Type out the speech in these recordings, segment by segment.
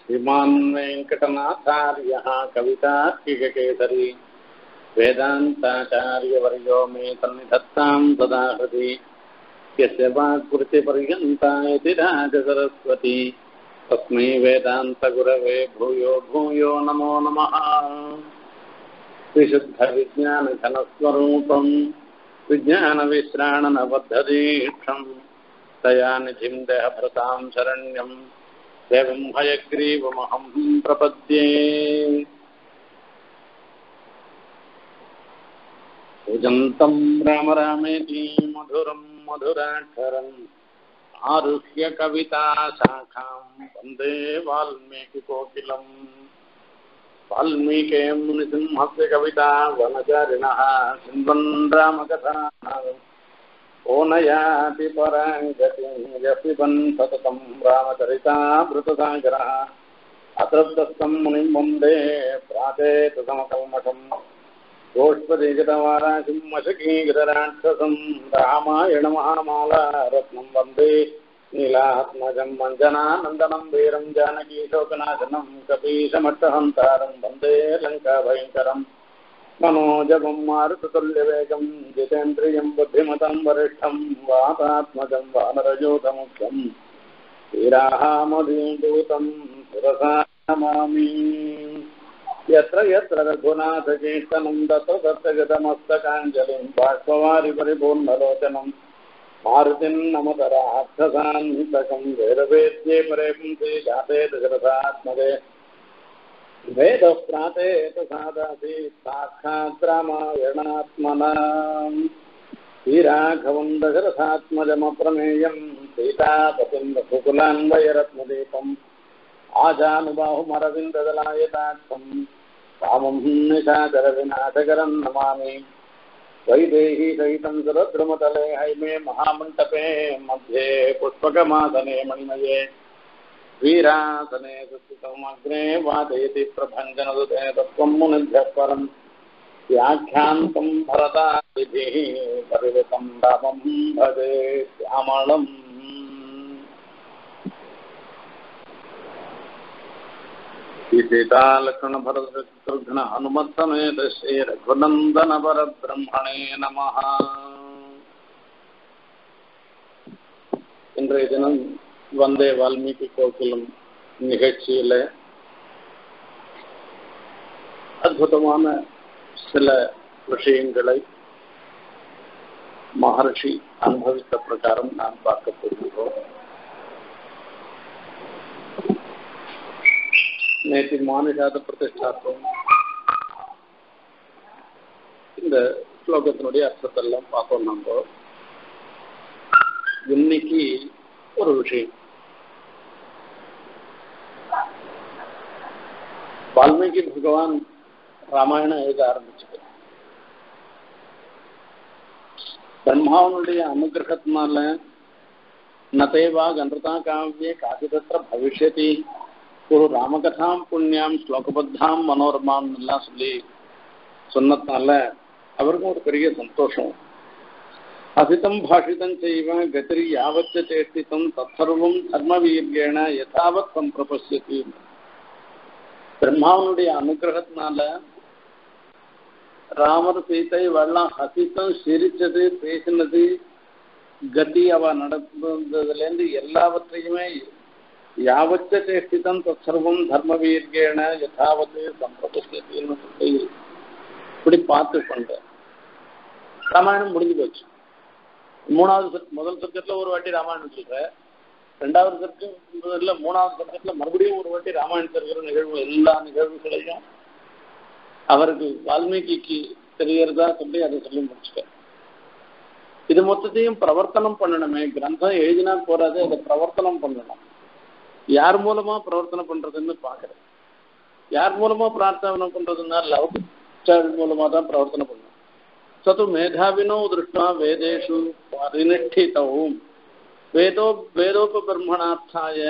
श्रीमान् वेङ्कटनाथार्यः कवितार्किककेसरी वेदान्ताचार्यवर्यो मे सन्निधत्तां सदा हृदि यस्य वाक्कृतिपर्यन्ता इति राजसरस्वती तस्मै वेदान्तगुरवे भूयो भूयो नमो नमः विशुद्धविज्ञानघनस्वरूपम् विज्ञानविश्राणनबद्धदीक्षम् दयानिधिं देहभृतां शरण्यम् देवं हयग्रीवमहं प्रपद्ये पूजन्तं राम रामेति मधुरं मधुराक्षरम् आरुह्य कविताशाखां वन्दे वाल्मीकिकोकिलम् वाल्मीके मुनिसिंहस्य कविता वनचारिणः शृण्वन् रामकथाः ओनयाति पराङ्गतिं यपिबन् सततं रामचरितामृतसागरः अतृप्तस्थं मुनिं वन्दे प्राचेतसमकल्मषम् गोष्पदीगतवाराशिं मशकीगतराक्षसं रामायणमहामाला रत्नं वन्दे नीलात्मजं मञ्जनानन्दनं वीरं जानकीशोकनाशनं कपीशमट्टहन्तारं वन्दे लङ्काभयङ्करम् मनोजवं मारुततुल्यवेगं जितेन्द्रियं बुद्धिमतं वरिष्ठं वातात्मजं वानरयोधमुख्यं श्रीरामदूतं सुरसा नमामि यत्र यत्र रघुनाथकीर्तनं दत्त दत्तगतमस्तकाञ्जलिं बाष्पवारि परिपूर्णलोचनं मारुतिं नमतराक्षसान्तकं वेदवेद्ये परे पुंसे जाते दशरथात्मके वेदः प्रातेतसादासि साक्षात् रामायणात्मना श्रीराघवं दशरथात्मजमप्रमेयं सीतापतिं रघुकुलान्वयरत्नदीपम् आजानुबाहुमरविन्ददलायताक्षं रामं निशाचरविनाशकरं नमामि वैदेही सहितं सुरद्रुमतले हैमे महामण्टपे मध्ये पुष्पकमासने मणिमये वीरासने सुस्थितमग्रे वादयति प्रभञ्जनदुते तत्त्वं मुनिभ्यः परम् व्याख्यान्तं भरतादिभिः परिवृतं रामं भजे श्यामळम् सीतालक्ष्मणभरतशत्रुघ्न हनुमत्समेत श्रीरघुनन्दनपरब्रह्मणे நமः இன்றைய தினம் வந்தே வால்மீகி கோகிலம் நிகழ்ச்சியில அற்புதமான சில விஷயங்களை மகர்ஷி அனுபவித்த பிரகாரம் நான் பார்க்க போகிறோம் நேற்று மாநிலாத பிரதிஷ்டாத்துவம் இந்த ஸ்லோகத்தினுடைய அர்த்தத்தெல்லாம் பார்த்தோம் நம்ம இன்னைக்கு ஒரு விஷயம் வால்மீகி பகவான் ராமாயணம் எழுத ஆரம்பிச்சுட்டு பிரம்மாவனுடைய அனுகிரகத்தினால நதேவா கன்றதா காவிய காசிதத்திர பவிஷ்யதி ஒரு ராமகதாம் புண்ணியம் ஸ்லோகபத்தாம் மனோரமாம் எல்லாம் சொல்லி சொன்னதுனால அவருக்கும் ஒரு பெரிய சந்தோஷம் அசிதம் பாஷிதம் செய்வ கதிரி யாவத்த சேஷ்டிதம் தற்சர்வம் தர்மவீரியேன யதாவத் சம்பிரபசியதி பிரம்மாவனுடைய அனுகிரகத்தினால ராமர் சீத்தை வெள்ளம் ஹசித்தம் சிரிச்சது பேசினது கதி அவ நடந்ததுலேருந்து எல்லாவற்றையுமே யாவச்ச சேஷ்டிதம் தற்சர்வம் தர்மவீரியேன யதாவத்து சம்பிரபசியத்தின்னு சொல்லி இப்படி பார்த்து கொண்ட ராமாயணம் முடிஞ்சு போச்சு மூணாவது சர்க் முதல் சர்க்கத்தில் ஒரு வாட்டி ராமாயணம் சொல்ற ரெண்டாவது சர்க்கில் மூணாவது சர்க்கத்தில் மறுபடியும் ஒரு வாட்டி ராமாயணம் இருக்கிற நிகழ்வு எல்லா நிகழ்வுகளையும் அவருக்கு வால்மீகிக்கு தெரியறதா சொல்லி அதை சொல்லி முடிச்சுட்டேன் இது மொத்தத்தையும் பிரவர்த்தனம் பண்ணணுமே கிரந்தம் எழுதினா போறாது அதை பிரவர்த்தனம் பண்ணணும் யார் மூலமா பிரவர்த்தனை பண்றதுன்னு பாக்குறேன் யார் மூலமா பிரார்த்தனை பண்றதுன்னா லவ் மூலமா தான் பிரவர்த்தனை பண்ணணும் சத்து மேதாவினோ திருஷ்டா வேதேஷு பரிநிஷ்டிதவும் வேதோ வேதோபபிரம்மணார்த்தாய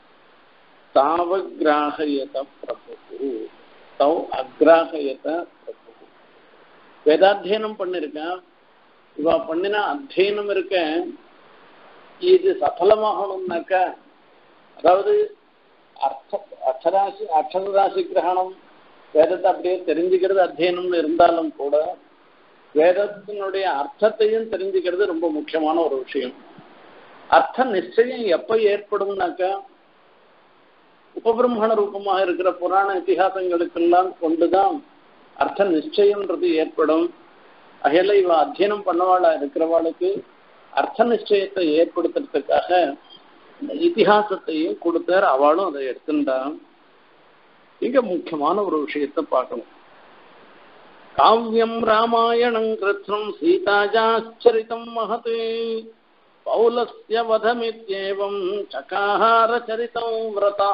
தாவகிராகயத பிரபு தௌ அக்ராகயத பிரபு வேதாத்தியனம் பண்ணிருக்கேன் இவ பண்ணின அத்தியனம் இருக்க இது சஃலமாகணும்னாக்க அதாவது அர்த்த அக்ஷராசி அக்ஷரராசி கிரகணம் வேதத்தை அப்படியே தெரிஞ்சுக்கிறது அத்தியனம்னு இருந்தாலும் கூட வேதத்தினுடைய அர்த்தத்தையும் தெரிஞ்சுக்கிறது ரொம்ப முக்கியமான ஒரு விஷயம் அர்த்த நிச்சயம் எப்ப ஏற்படும்னாக்கா உபபிரம்மண ரூபமாக இருக்கிற புராண இத்திஹாசங்களுக்கெல்லாம் கொண்டுதான் அர்த்த நிச்சயம்ன்றது ஏற்படும் அகையில இவ அத்தியனம் பண்ணவாளா இருக்கிறவாளுக்கு அர்த்த நிச்சயத்தை ஏற்படுத்துறதுக்காக இந்த இத்திஹாசத்தையும் கொடுத்தார் அவளும் அதை எடுத்துட்டான் இங்க முக்கியமான ஒரு விஷயத்தை பார்க்கணும் காவியம் ராமாயணம் கிருத்னம் சீதாஜாச்சரிதம் மகத் பௌலஸ்ய வதமித்யேவம் சகாஹார சரிதம் விரதா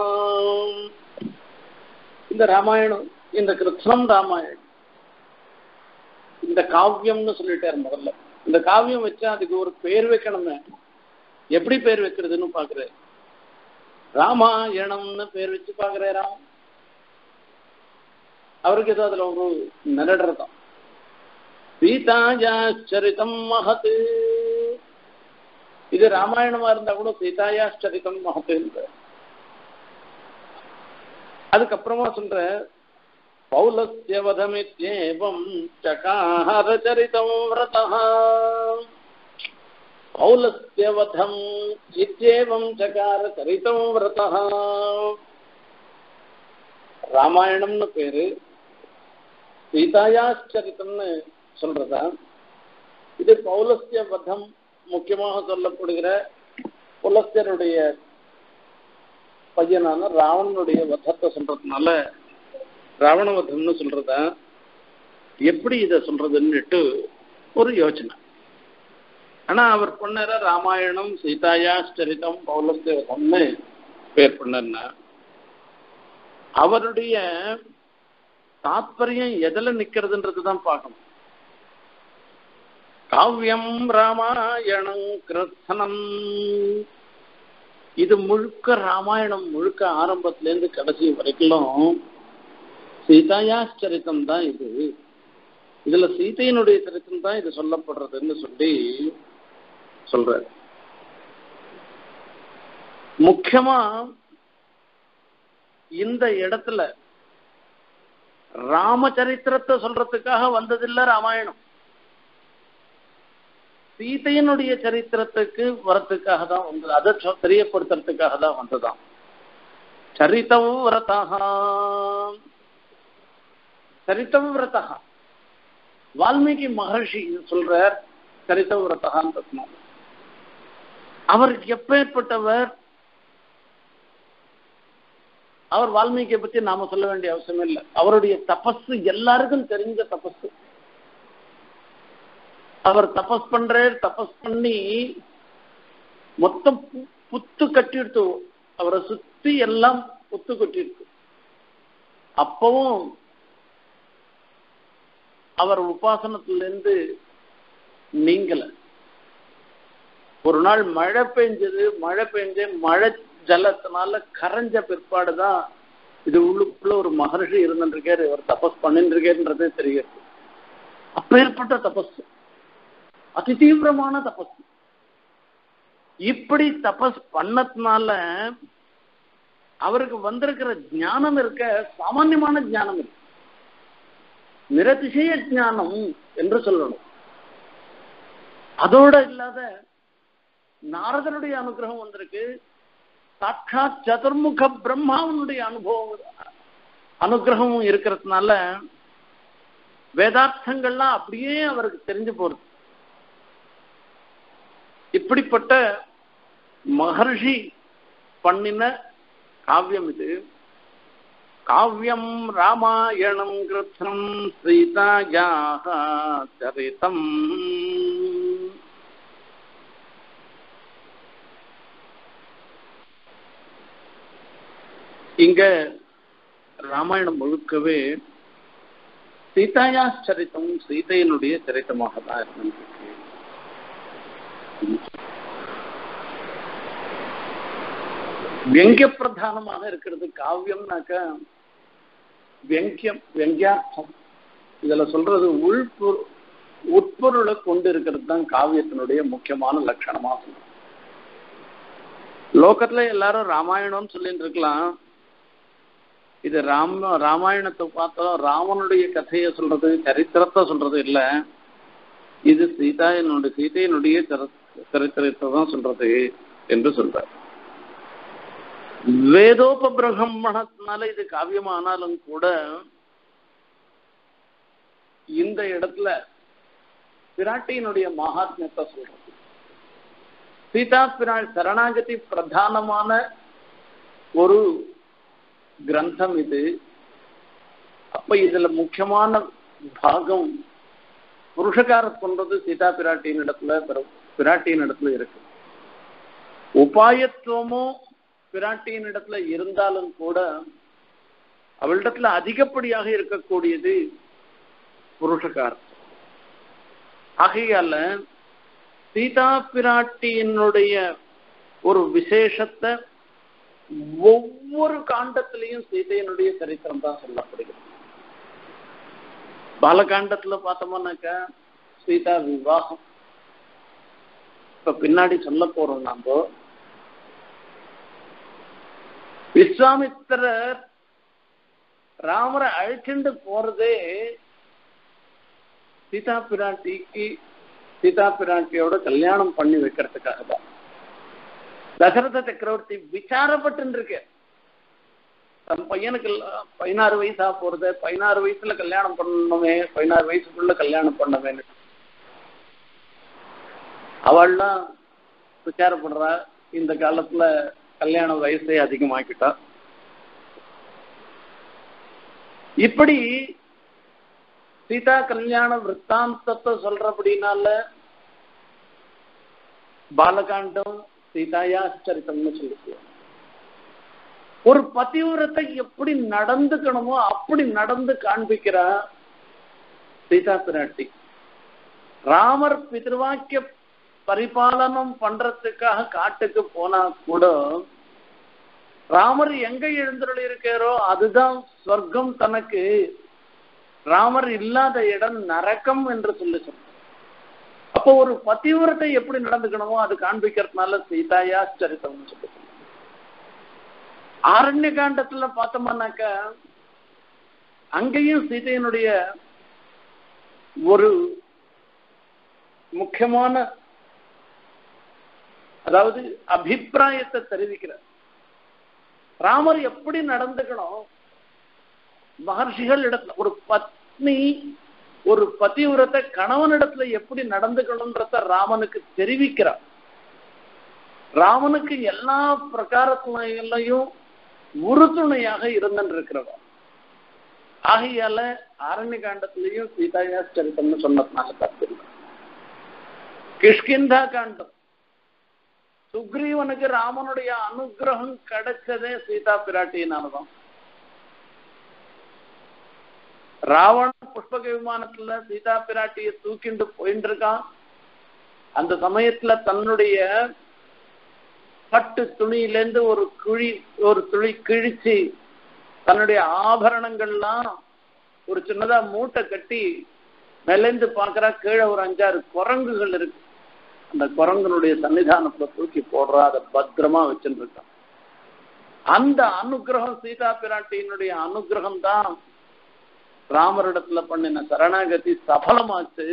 இந்த ராமாயணம் இந்த கிருத்னம் ராமாயணம் இந்த காவியம்னு சொல்லிட்டாரு முதல்ல இந்த காவியம் வச்சா அதுக்கு ஒரு பேர் வைக்கணுமே எப்படி பேர் வைக்கிறதுன்னு பாக்குறாரு ராமாயணம்னு பேர் வச்சு பாக்குறாராம் அவருக்கு ஏதோ அதுல ஒரு நிரடுறதான் சீதாயா சரிதம் மகத் இது ராமாயணமா இருந்தா கூட சீதாயா சரிதம் மகத்துன்ற அதுக்கப்புறமா சொல்ற பௌலஸ்ய வதமித்யேவம் சகாஹர சரிதம் விரதா பௌலஸ்ய வதம் இத்யேவம் சகார சரிதம் விரதா ராமாயணம்னு பேரு சீதாயாச்சரித்தம்னு சொல்றதா இது பௌலஸ்ய வதம் முக்கியமாக சொல்லப்படுகிற புலஸ்தருடைய பையனான ராவணனுடைய வதத்தை சொல்றதுனால ராவண வதம்னு சொல்றதா எப்படி இதை சொல்றதுன்னுட்டு ஒரு யோசனை ஆனா அவர் பண்ணற ராமாயணம் சீதாயாச்சரிதம் பௌலஸ்ய வதம்னு பேர் பண்ணா அவருடைய தாத்பரியம் எதுல நிக்கிறதுன்றது தான் பார்க்கணும் காவியம் ராமாயணம் கிருத்தனம் இது முழுக்க ராமாயணம் முழுக்க ஆரம்பத்துல இருந்து கடைசி வரைக்கும் சீதாயாச்சரித்தம் தான் இது இதுல சீதையினுடைய சரித்திரம் தான் இது சொல்லப்படுறதுன்னு சொல்லி சொல்ற முக்கியமா இந்த இடத்துல ராமச்சரித்திரத்தை சொல்றதுக்காக வந்ததில்ல ராமாயணம் சீதையினுடைய சரித்திரத்துக்கு வரத்துக்காக தான் வந்தது அதை தெரியப்படுத்துறதுக்காக தான் வந்ததாம் சரித்தம் விரதா சரித்தம் விரதா வால்மீகி மகர்ஷி சொல்றார் சரித்தம் விரதகான்னு அவர் எப்பேற்பட்டவர் அவர் வால்மீகியை பத்தி நாம சொல்ல வேண்டிய அவசியம் இல்லை அவருடைய தபஸ் எல்லாருக்கும் தெரிஞ்ச தபஸ் அவர் தபஸ் பண்றார் தபஸ் பண்ணி மொத்தம் புத்து கட்டிடுத்து அவரை சுத்தி எல்லாம் புத்து கட்டிடுத்து அப்பவும் அவர் உபாசனத்திலிருந்து நீங்கல ஒரு நாள் மழை பெஞ்சது மழை பெஞ்சு மழை ஜலத்தினால கரைஞ்ச பிற்பாடுதான் இது உள்ளுக்குள்ள ஒரு மகர்ஷி இருந்துருக்காரு இவர் தபஸ் பண்ணிட்டு இருக்கேன்றதே தெரியுது அப்பேற்பட்ட தபஸ் அதி தீவிரமான தபஸ் இப்படி தபஸ் பண்ணதுனால அவருக்கு வந்திருக்கிற ஞானம் இருக்க சாமான்யமான ஞானம் இருக்கு நிரதிசய ஞானம் என்று சொல்லணும் அதோட இல்லாத நாரதனுடைய அனுகிரகம் வந்திருக்கு சாட்சாத் சதுர்முக பிரம்மாவனுடைய அனுபவம் அனுகிரகமும் இருக்கிறதுனால வேதார்த்தங்கள்லாம் அப்படியே அவருக்கு தெரிஞ்சு போறது இப்படிப்பட்ட மகர்ஷி பண்ணின காவியம் இது காவியம் ராமாயணம் கிருத்னம் சீதாயாக சரிதம் இங்க ராமாயணம் முழுக்கவே சீதாயா சரித்தம் சீதையினுடைய சரித்தமாக தான் இருந்திருக்கு வியங்கிய பிரதானமாக இருக்கிறது காவியம்னாக்க வியங்கியம் வியங்கியார்த்தம் இதுல சொல்றது உள்பொரு உட்பொருளை கொண்டு இருக்கிறது தான் காவியத்தினுடைய முக்கியமான லட்சணமாகும் லோகத்துல எல்லாரும் ராமாயணம்னு சொல்லிட்டு இருக்கலாம் இது ராம ராமாயணத்தை பார்த்தாலும் ராமனுடைய கதையை சொல்றது சரித்திரத்தை சொல்றது இல்ல இது சீதா என்னுடைய சீதையினுடைய சரித்திரத்தை தான் சொல்றது என்று சொல்றார் வேதோபபிரகம்மணத்தினால இது காவியமானாலும் கூட இந்த இடத்துல பிராட்டியினுடைய மகாத்மியத்தை சொல்றது சீதா பிரா சரணாகதி பிரதானமான ஒரு கிரந்தம் இது அப்ப இதுல முக்கியமான பாகம் புருஷகார சொல்றது சீதா பிராட்டியின் இடத்துல பிராட்டியின் இடத்துல இருக்கு உபாயத்துவமும் பிராட்டியின் இடத்துல இருந்தாலும் கூட அவளிடத்துல அதிகப்படியாக இருக்கக்கூடியது புருஷகாரம் ஆகையால சீதா பிராட்டியினுடைய ஒரு விசேஷத்தை ஒவ்வொரு காண்டத்திலையும் சீதையனுடைய சரித்திரம் தான் சொல்லப்படுகிறது பாலகாண்டத்துல பார்த்தோம்னாக்கா சீதா விவாகம் இப்ப பின்னாடி சொல்ல போறோம் நாம விஸ்வாமித்திரர் ராமரை அழைச்சிட்டு போறதே சீதா பிராட்டிக்கு சீதா பிராட்டியோட கல்யாணம் பண்ணி வைக்கிறதுக்காக தான் தசரத சக்கரவர்த்தி விசாரப்பட்டு இருக்க தன் பையனுக்கு பதினாறு வயசா போறது பதினாறு வயசுல கல்யாணம் பண்ணணுமே பதினாறு வயசுக்குள்ள கல்யாணம் பண்ணவேன்னு அவள்லாம் விசாரப்படுறா இந்த காலத்துல கல்யாண வயசே அதிகமாக்கிட்டா இப்படி சீதா கல்யாண விற்த்தாந்தத்தை சொல்றபடினால பாலகாண்டம் சீதாயா சரித்தம்னு சொல்லிக்குவோம் ஒரு பதிவிரத்தை எப்படி நடந்துக்கணுமோ அப்படி நடந்து காண்பிக்கிறா சீதா பிராட்டி ராமர் பிதிர்வாக்கிய பரிபாலனம் பண்றதுக்காக காட்டுக்கு போனா கூட ராமர் எங்க எழுந்துள்ள இருக்காரோ அதுதான் சொர்க்கம் தனக்கு ராமர் இல்லாத இடம் நரக்கம் என்று சொல்லி சொன்ன அப்போ ஒரு பதிவிரத்தை எப்படி நடந்துக்கணுமோ அது காண்பிக்கிறதுனால சீதாயா சரித்தம்னு சொல்லி ஆரண்ய காண்டத்துல பார்த்தோம்னாக்க அங்கேயும் சீதையனுடைய ஒரு முக்கியமான அதாவது அபிப்பிராயத்தை தெரிவிக்கிறார் ராமர் எப்படி நடந்துக்கணும் மகர்ஷிகள் இடத்துல ஒரு பத்னி ஒரு பதிவிரத்தை கணவனிடத்துல எப்படி நடந்துக்கணும்ன்றத ராமனுக்கு தெரிவிக்கிறார் ராமனுக்கு எல்லா பிரகாரத்திலையும் உறுதுணையாக இருந்திருக்கிறவா ஆகையால ஆரண்ய காண்டத்திலையும் சீதாயா சரித்தம்னு சொன்னதுனால தப்பு கிஷ்கிந்தா காண்டம் சுக்ரீவனுக்கு ராமனுடைய அனுகிரகம் கிடைச்சதே சீதா பிராட்டியினாலதான் ராவண புஷ்பக விமானத்துல சீதா பிராட்டிய தூக்கிண்டு போயிட்டு இருக்கான் அந்த சமயத்துல தன்னுடைய பட்டு துணியிலேருந்து ஒரு குழி ஒரு துளி கிழிச்சு தன்னுடைய ஆபரணங்கள்லாம் ஒரு சின்னதா மூட்டை கட்டி மேலேந்து பாக்குறா கீழே ஒரு அஞ்சாறு குரங்குகள் இருக்கு அந்த குரங்கனுடைய சன்னிதானத்துல தூக்கி போடுறா அதை பத்திரமா வச்சுட்டு இருக்கான் அந்த அனுகிரகம் சீதா பிராட்டியினுடைய அனுகிரகம் தான் ராமரிடத்துல பண்ணின சரணாகதி சபலமாச்சு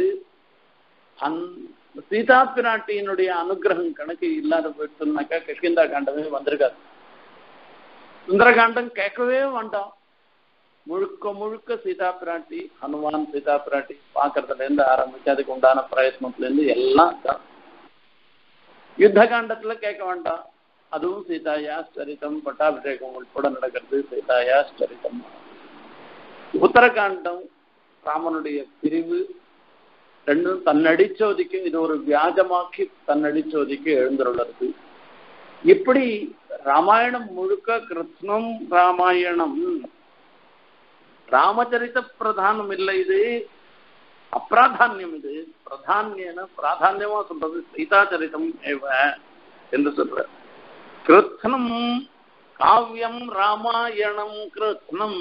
அந்த சீதா பிராட்டியினுடைய அனுகிரகம் கணக்கு இல்லாத போயிட்டுனாக்கா கிஷ்கிந்தா காண்டமே வந்திருக்காது சுந்தரகாண்டம் கேட்கவே வேண்டாம் முழுக்க முழுக்க சீதா பிராட்டி ஹனுமான் சீதா பிராட்டி பாக்குறதுல இருந்து ஆரம்பிச்சு அதுக்கு உண்டான பிரயத்னத்துல இருந்து எல்லாம் தான் யுத்த காண்டத்துல கேட்க வேண்டாம் அதுவும் சீதாயா சரிதம் பட்டாபிஷேகம் உட்பட நடக்கிறது சீதாயா சரிதம் உத்தரகாண்டம் ராமனுடைய பிரிவு ரெண்டும் தன்னடிச்சோதிக்கு இது ஒரு வியாஜமாக்கி தன்னடிச்சோதிக்கு எழுந்துள்ளது இப்படி ராமாயணம் முழுக்க கிருஷ்ணம் ராமாயணம் ராமச்சரித்த பிரதானம் இல்லை இது அப்பிராதான்யம் இது பிரதானியன பிராதான்யமா சொல்றது சீதாச்சரிதம் ஏவ என்று சொல்ற கிருத்னம் காவியம் ராமாயணம் கிருத்னம்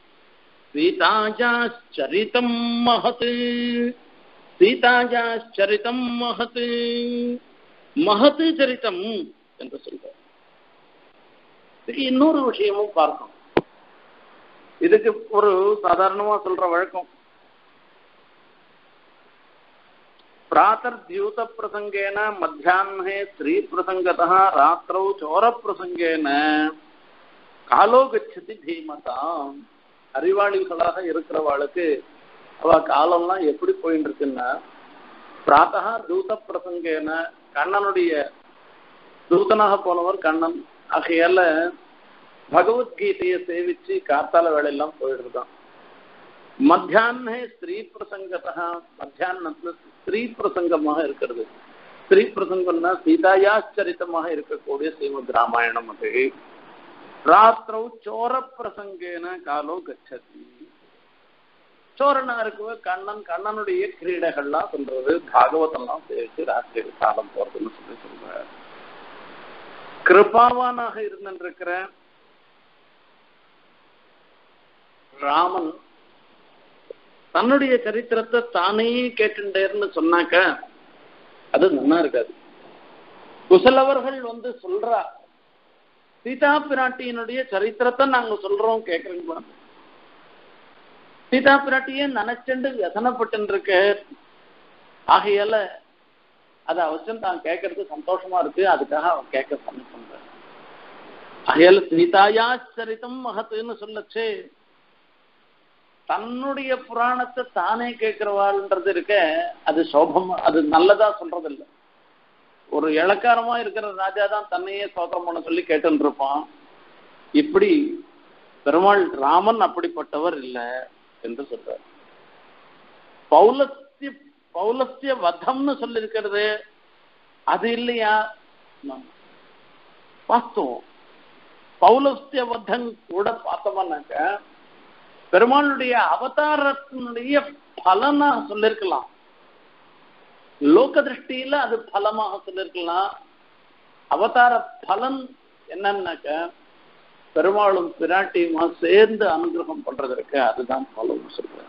சீதாஜாச்சரிதம் மகத் சீதாஜாச்சரிதம் மகத் மகத் சரிதம் என்று சொல்ற இன்னொரு விஷயமும் பார்க்கணும் இதுக்கு ஒரு சாதாரணமா சொல்ற வழக்கம் பிராத்தர்தியூத பிரசங்கேன மத்தியாஹே ஸ்ரீ பிரசங்கதா ராத்திரௌ சோர பிரசங்கேன காலோ கச்சதி தீமதாம் அறிவாளிகளாக இருக்கிறவாளுக்கு அவ காலம்லாம் எப்படி போயிட்டு இருக்குன்னா பிராத்தகா தூத பிரசங்கேன கண்ணனுடைய தூதனாக போனவர் கண்ணன் ஆகையால பகவத்கீதையை சேவிச்சு காத்தால வேலையெல்லாம் போயிடுதான் மத்தியானே ஸ்திரீ பிரசங்கத்தா மத்தியானத்துல ஸ்திரீ பிரசங்கமாக இருக்கிறது ஸ்திரீ பிரசங்கம்னா சீதாயாச்சரித்தமாக இருக்கக்கூடிய ஸ்ரீமத் ராமாயணம் அது ராத்திரவு சோர பிரசங்கேன காலோ கச்சதி சோரனா இருக்கவே கண்ணன் கண்ணனுடைய கிரீடைகள்லாம் சொல்றது பாகவதெல்லாம் சேர்த்து ராத்திரி காலம் போறதுன்னு சொல்லி சொல்ற கிருபாவானாக இருந்திருக்கிற ராமன் தன்னுடைய சரித்திரத்தை தானே கேட்டுட்டேர்னு சொன்னாக்க அது நல்லா இருக்காது குசலவர்கள் வந்து சொல்றா சீதா பிராட்டியினுடைய சரித்திரத்தை நாங்க சொல்றோம் கேக்குறீங்களா சீதா பிராட்டியே நினைச்சுண்டு வியசனப்பட்டு இருக்க ஆகையால அது அவசியம் தான் கேட்கறது சந்தோஷமா இருக்கு அதுக்காக அவன் கேட்க பண்ணி பண்ற ஆகையால சீதாயா சரித்தம் மகத்துன்னு சொல்லச்சு தன்னுடைய புராணத்தை தானே கேட்கிறவாள்ன்றது இருக்க அது சோபம் அது நல்லதா சொல்றது இல்லை ஒரு இளக்காரமா இருக்கிற ராஜா தான் தன்னையே சோதரம் பண்ண சொல்லி கேட்டுன்னு இருப்பான் இப்படி பெருமாள் ராமன் அப்படிப்பட்டவர் இல்லை என்று சொல்றார் பௌலஸ்ய பௌலஸ்ய வதம்னு சொல்லியிருக்கிறது அது இல்லையா வாஸ்தவம் பௌலஸ்ய வதம் கூட பார்த்தோம்னாக்க பெருமாளுடைய அவதாரத்தினுடைய பலனா சொல்லிருக்கலாம் லோக திருஷ்டியில அது பலமாக சொல்லிருக்கலாம் அவதார பலன் என்னன்னாக்க பெருமாளும் பிராட்டியுமா சேர்ந்து அனுகிரகம் பண்றதற்கு அதுதான் பலம் சொல்ற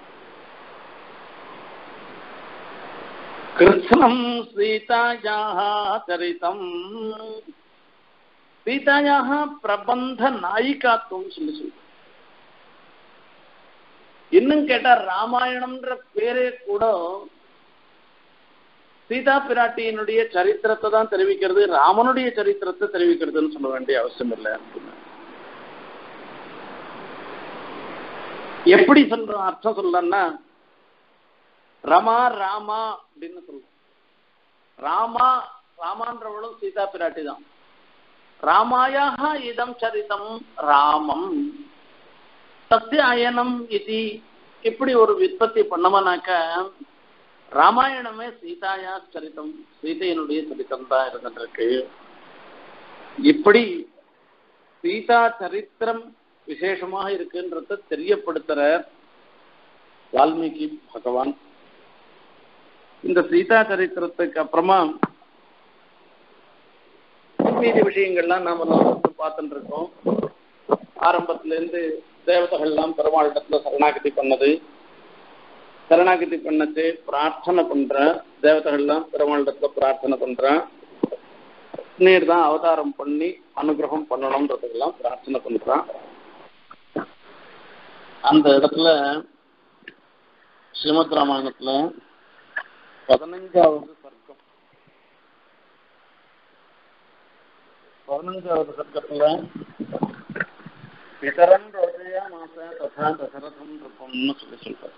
கிருஷ்ணம் சீதாயாக சரிதம் சீதாயாக பிரபந்த நாயிகாத்துவம் சொல்லி சொல்ற இன்னும் கேட்டா ராமாயணம்ன்ற பேரே கூட சீதா பிராட்டியினுடைய சரித்திரத்தை தான் தெரிவிக்கிறது ராமனுடைய சரித்திரத்தை தெரிவிக்கிறதுன்னு சொல்ல வேண்டிய அவசியம் இல்லை எப்படி சொல்றோம் அர்த்தம் சொல்லன்னா ரமா ராமா அப்படின்னு சொல்றோம் ராமா ராமான்றவளும் சீதா பிராட்டி தான் ராமாயாக இதம் சரிதம் ராமம் சத்திய அயனம் இது இப்படி ஒரு விற்பத்தி பண்ணவனாக்க ராமாயணமே சீதாயா சரித்தம் சீதையினுடைய சரித்தம் தான் இருந்துருக்கு இப்படி சீதா சரித்திரம் விசேஷமாக இருக்குன்றத தெரியப்படுத்துற வால்மீகி பகவான் இந்த சீதா சரித்திரத்துக்கு அப்புறமா மீதி விஷயங்கள்லாம் நாம பார்த்துட்டு இருக்கோம் ஆரம்பத்துல இருந்து தேவதைகள்லாம் பெருமாளிடத்துல சரணாகதி பண்ணது சரணாகதி பண்ணச்சு பிரார்த்தனை பண்ற தேவதைகள்லாம் பெருமாளிடத்துல பிரார்த்தனை பண்ற நீர் தான் அவதாரம் பண்ணி அனுகிரகம் பண்ணணும்ன்றதுக்கெல்லாம் பிரார்த்தனை பண்றான் அந்த இடத்துல ஸ்ரீமத் ராமாயணத்துல பதினஞ்சாவது சர்க்கம் பதினஞ்சாவது சர்க்கத்துல பிதரன் ரோஜயா மாச ததா தசரதம் இருப்போம்னு சொல்லி சொல்றாரு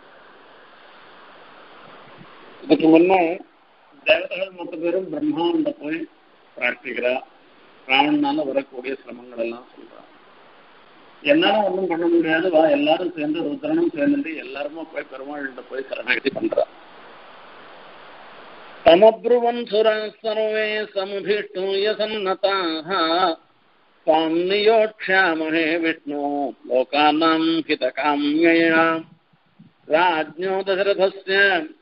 இதுக்கு முன்ன தேவதைகள் மொத்த பேரும் பிரம்மாண்ட போய் பிரார்த்திக்கிறா ராவணனால வரக்கூடிய சிரமங்கள் எல்லாம் சொல்றா என்னால ஒன்றும் பண்ண முடியாது வா எல்லாரும் சேர்ந்து ருத்ரனும் சேர்ந்துட்டு எல்லாருமே போய் பெருமாள்கிட்ட போய் சரணாகதி பண்றா தமப்ருவன் சுரா சர்வே சமுபிஷ்டூய சன்னதாக त्वां नियोक्ष्यामहे विष्णु लोकानां हितकाम्यया राज्ञो दशरथस्य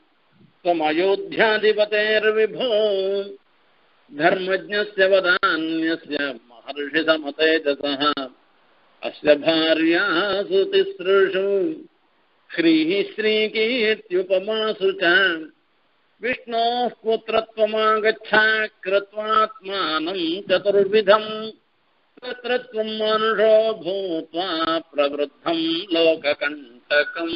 त्वमयोध्याधिपतेर्विभो धर्मज्ञस्य वदान्यस्य महर्षिसमतेजसः अस्य भार्यासु तिसृषु ह्रीः श्रीकीर्त्युपमासु च विष्णोः पुत्रत्वमागच्छा कृत्वात्मानं चतुर्विधम् तत्र त्वं मनुषो भूत्वा प्रवृद्धं लोककण्टकम्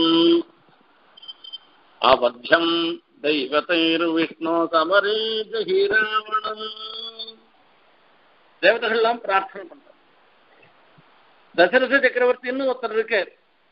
अवध्यं दैवतैर्विष्णो समरे जहि रावणम् தேவதைகள்லாம் பிரார்த்தனை பண்றாங்க தசரத சக்கரவர்த்தின்னு ஒருத்தர் இருக்கார்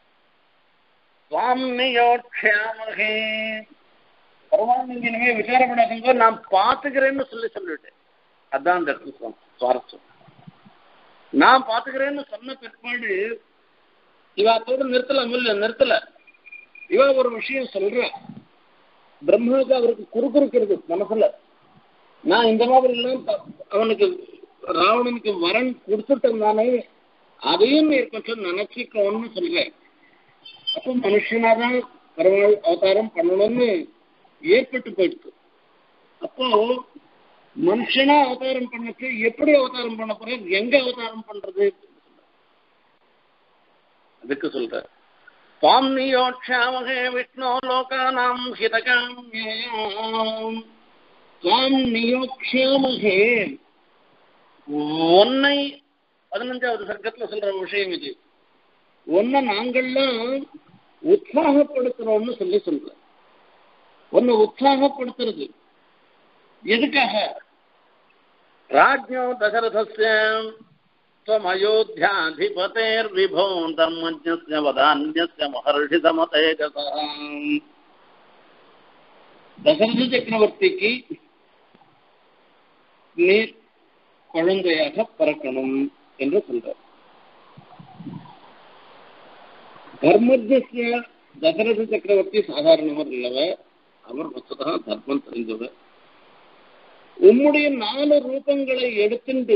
சுவாமியோட்சியாமகே பரவாயில்ல நீங்க இனிமே விசாரப்படாதீங்க நான் பாத்துக்கிறேன்னு சொல்லி சொல்லிட்டேன் அதான் அந்த இடத்துல சுவா- சுவாரஸ்யம் நான் பாத்துக்கிறேன்னு சொன்ன பிற்பாடு இவ அதோட நிறுத்தல இல்ல நிறுத்தல இவ ஒரு விஷயம் சொல்ற பிரம்மாவுக்கு அவருக்கு குறுக்குறுக்கிறது மனசுல நான் இந்த மாதிரி எல்லாம் ப- அவனுக்கு ராவணனுக்கு வரன் கொடுத்துட்டேன் தானே அதையும் நீ கொஞ்சம் நினைச்சிக்கோன்னு சொல்றேன் அப்போ மனுஷனாதான் பெருமாள் அவதாரம் பண்ணணும்னு ஏற்பட்டு போயிடுச்சு அப்போ மனுஷனா அவதாரம் பண்ணக்கு எப்படி அவதாரம் பண்ண போறது எங்க அவதாரம் பண்றது அதுக்கு சொல்ற சுவாம் நியோட்சாமகே விஷ்ணு லோகானாம் ஹிதகாமியாம் சுவாம் நியோக்ஷாமகே உன்னை பதினஞ்சாவது சர்க்கத்துல சொல்ற விஷயம் இது உன்னை நாங்கள்லாம் உற்சாகப்படுத்துறோம்னு சொல்லி சொல்ற உன்னை உற்சாகப்படுத்துறது எதுக்காக ராஜ்யோ தசரதஸ்ய त्वमयोध्याधिपतेर्विभो धर्मज्ञस्य वदान्यस्य महर्षितमतेजसः தசரத சக்கரவர்த்திக்கு நீர் குழந்தையாக பிறக்கணும் என்று சொல்றார் தர்மஜஸ்ய தசரத சக்கரவர்த்தி சாதாரணவர் இல்லவர் அவர் வசதா தர்மம் தெரிஞ்சவர் உம்முடைய நாலு ரூபங்களை எடுத்துட்டு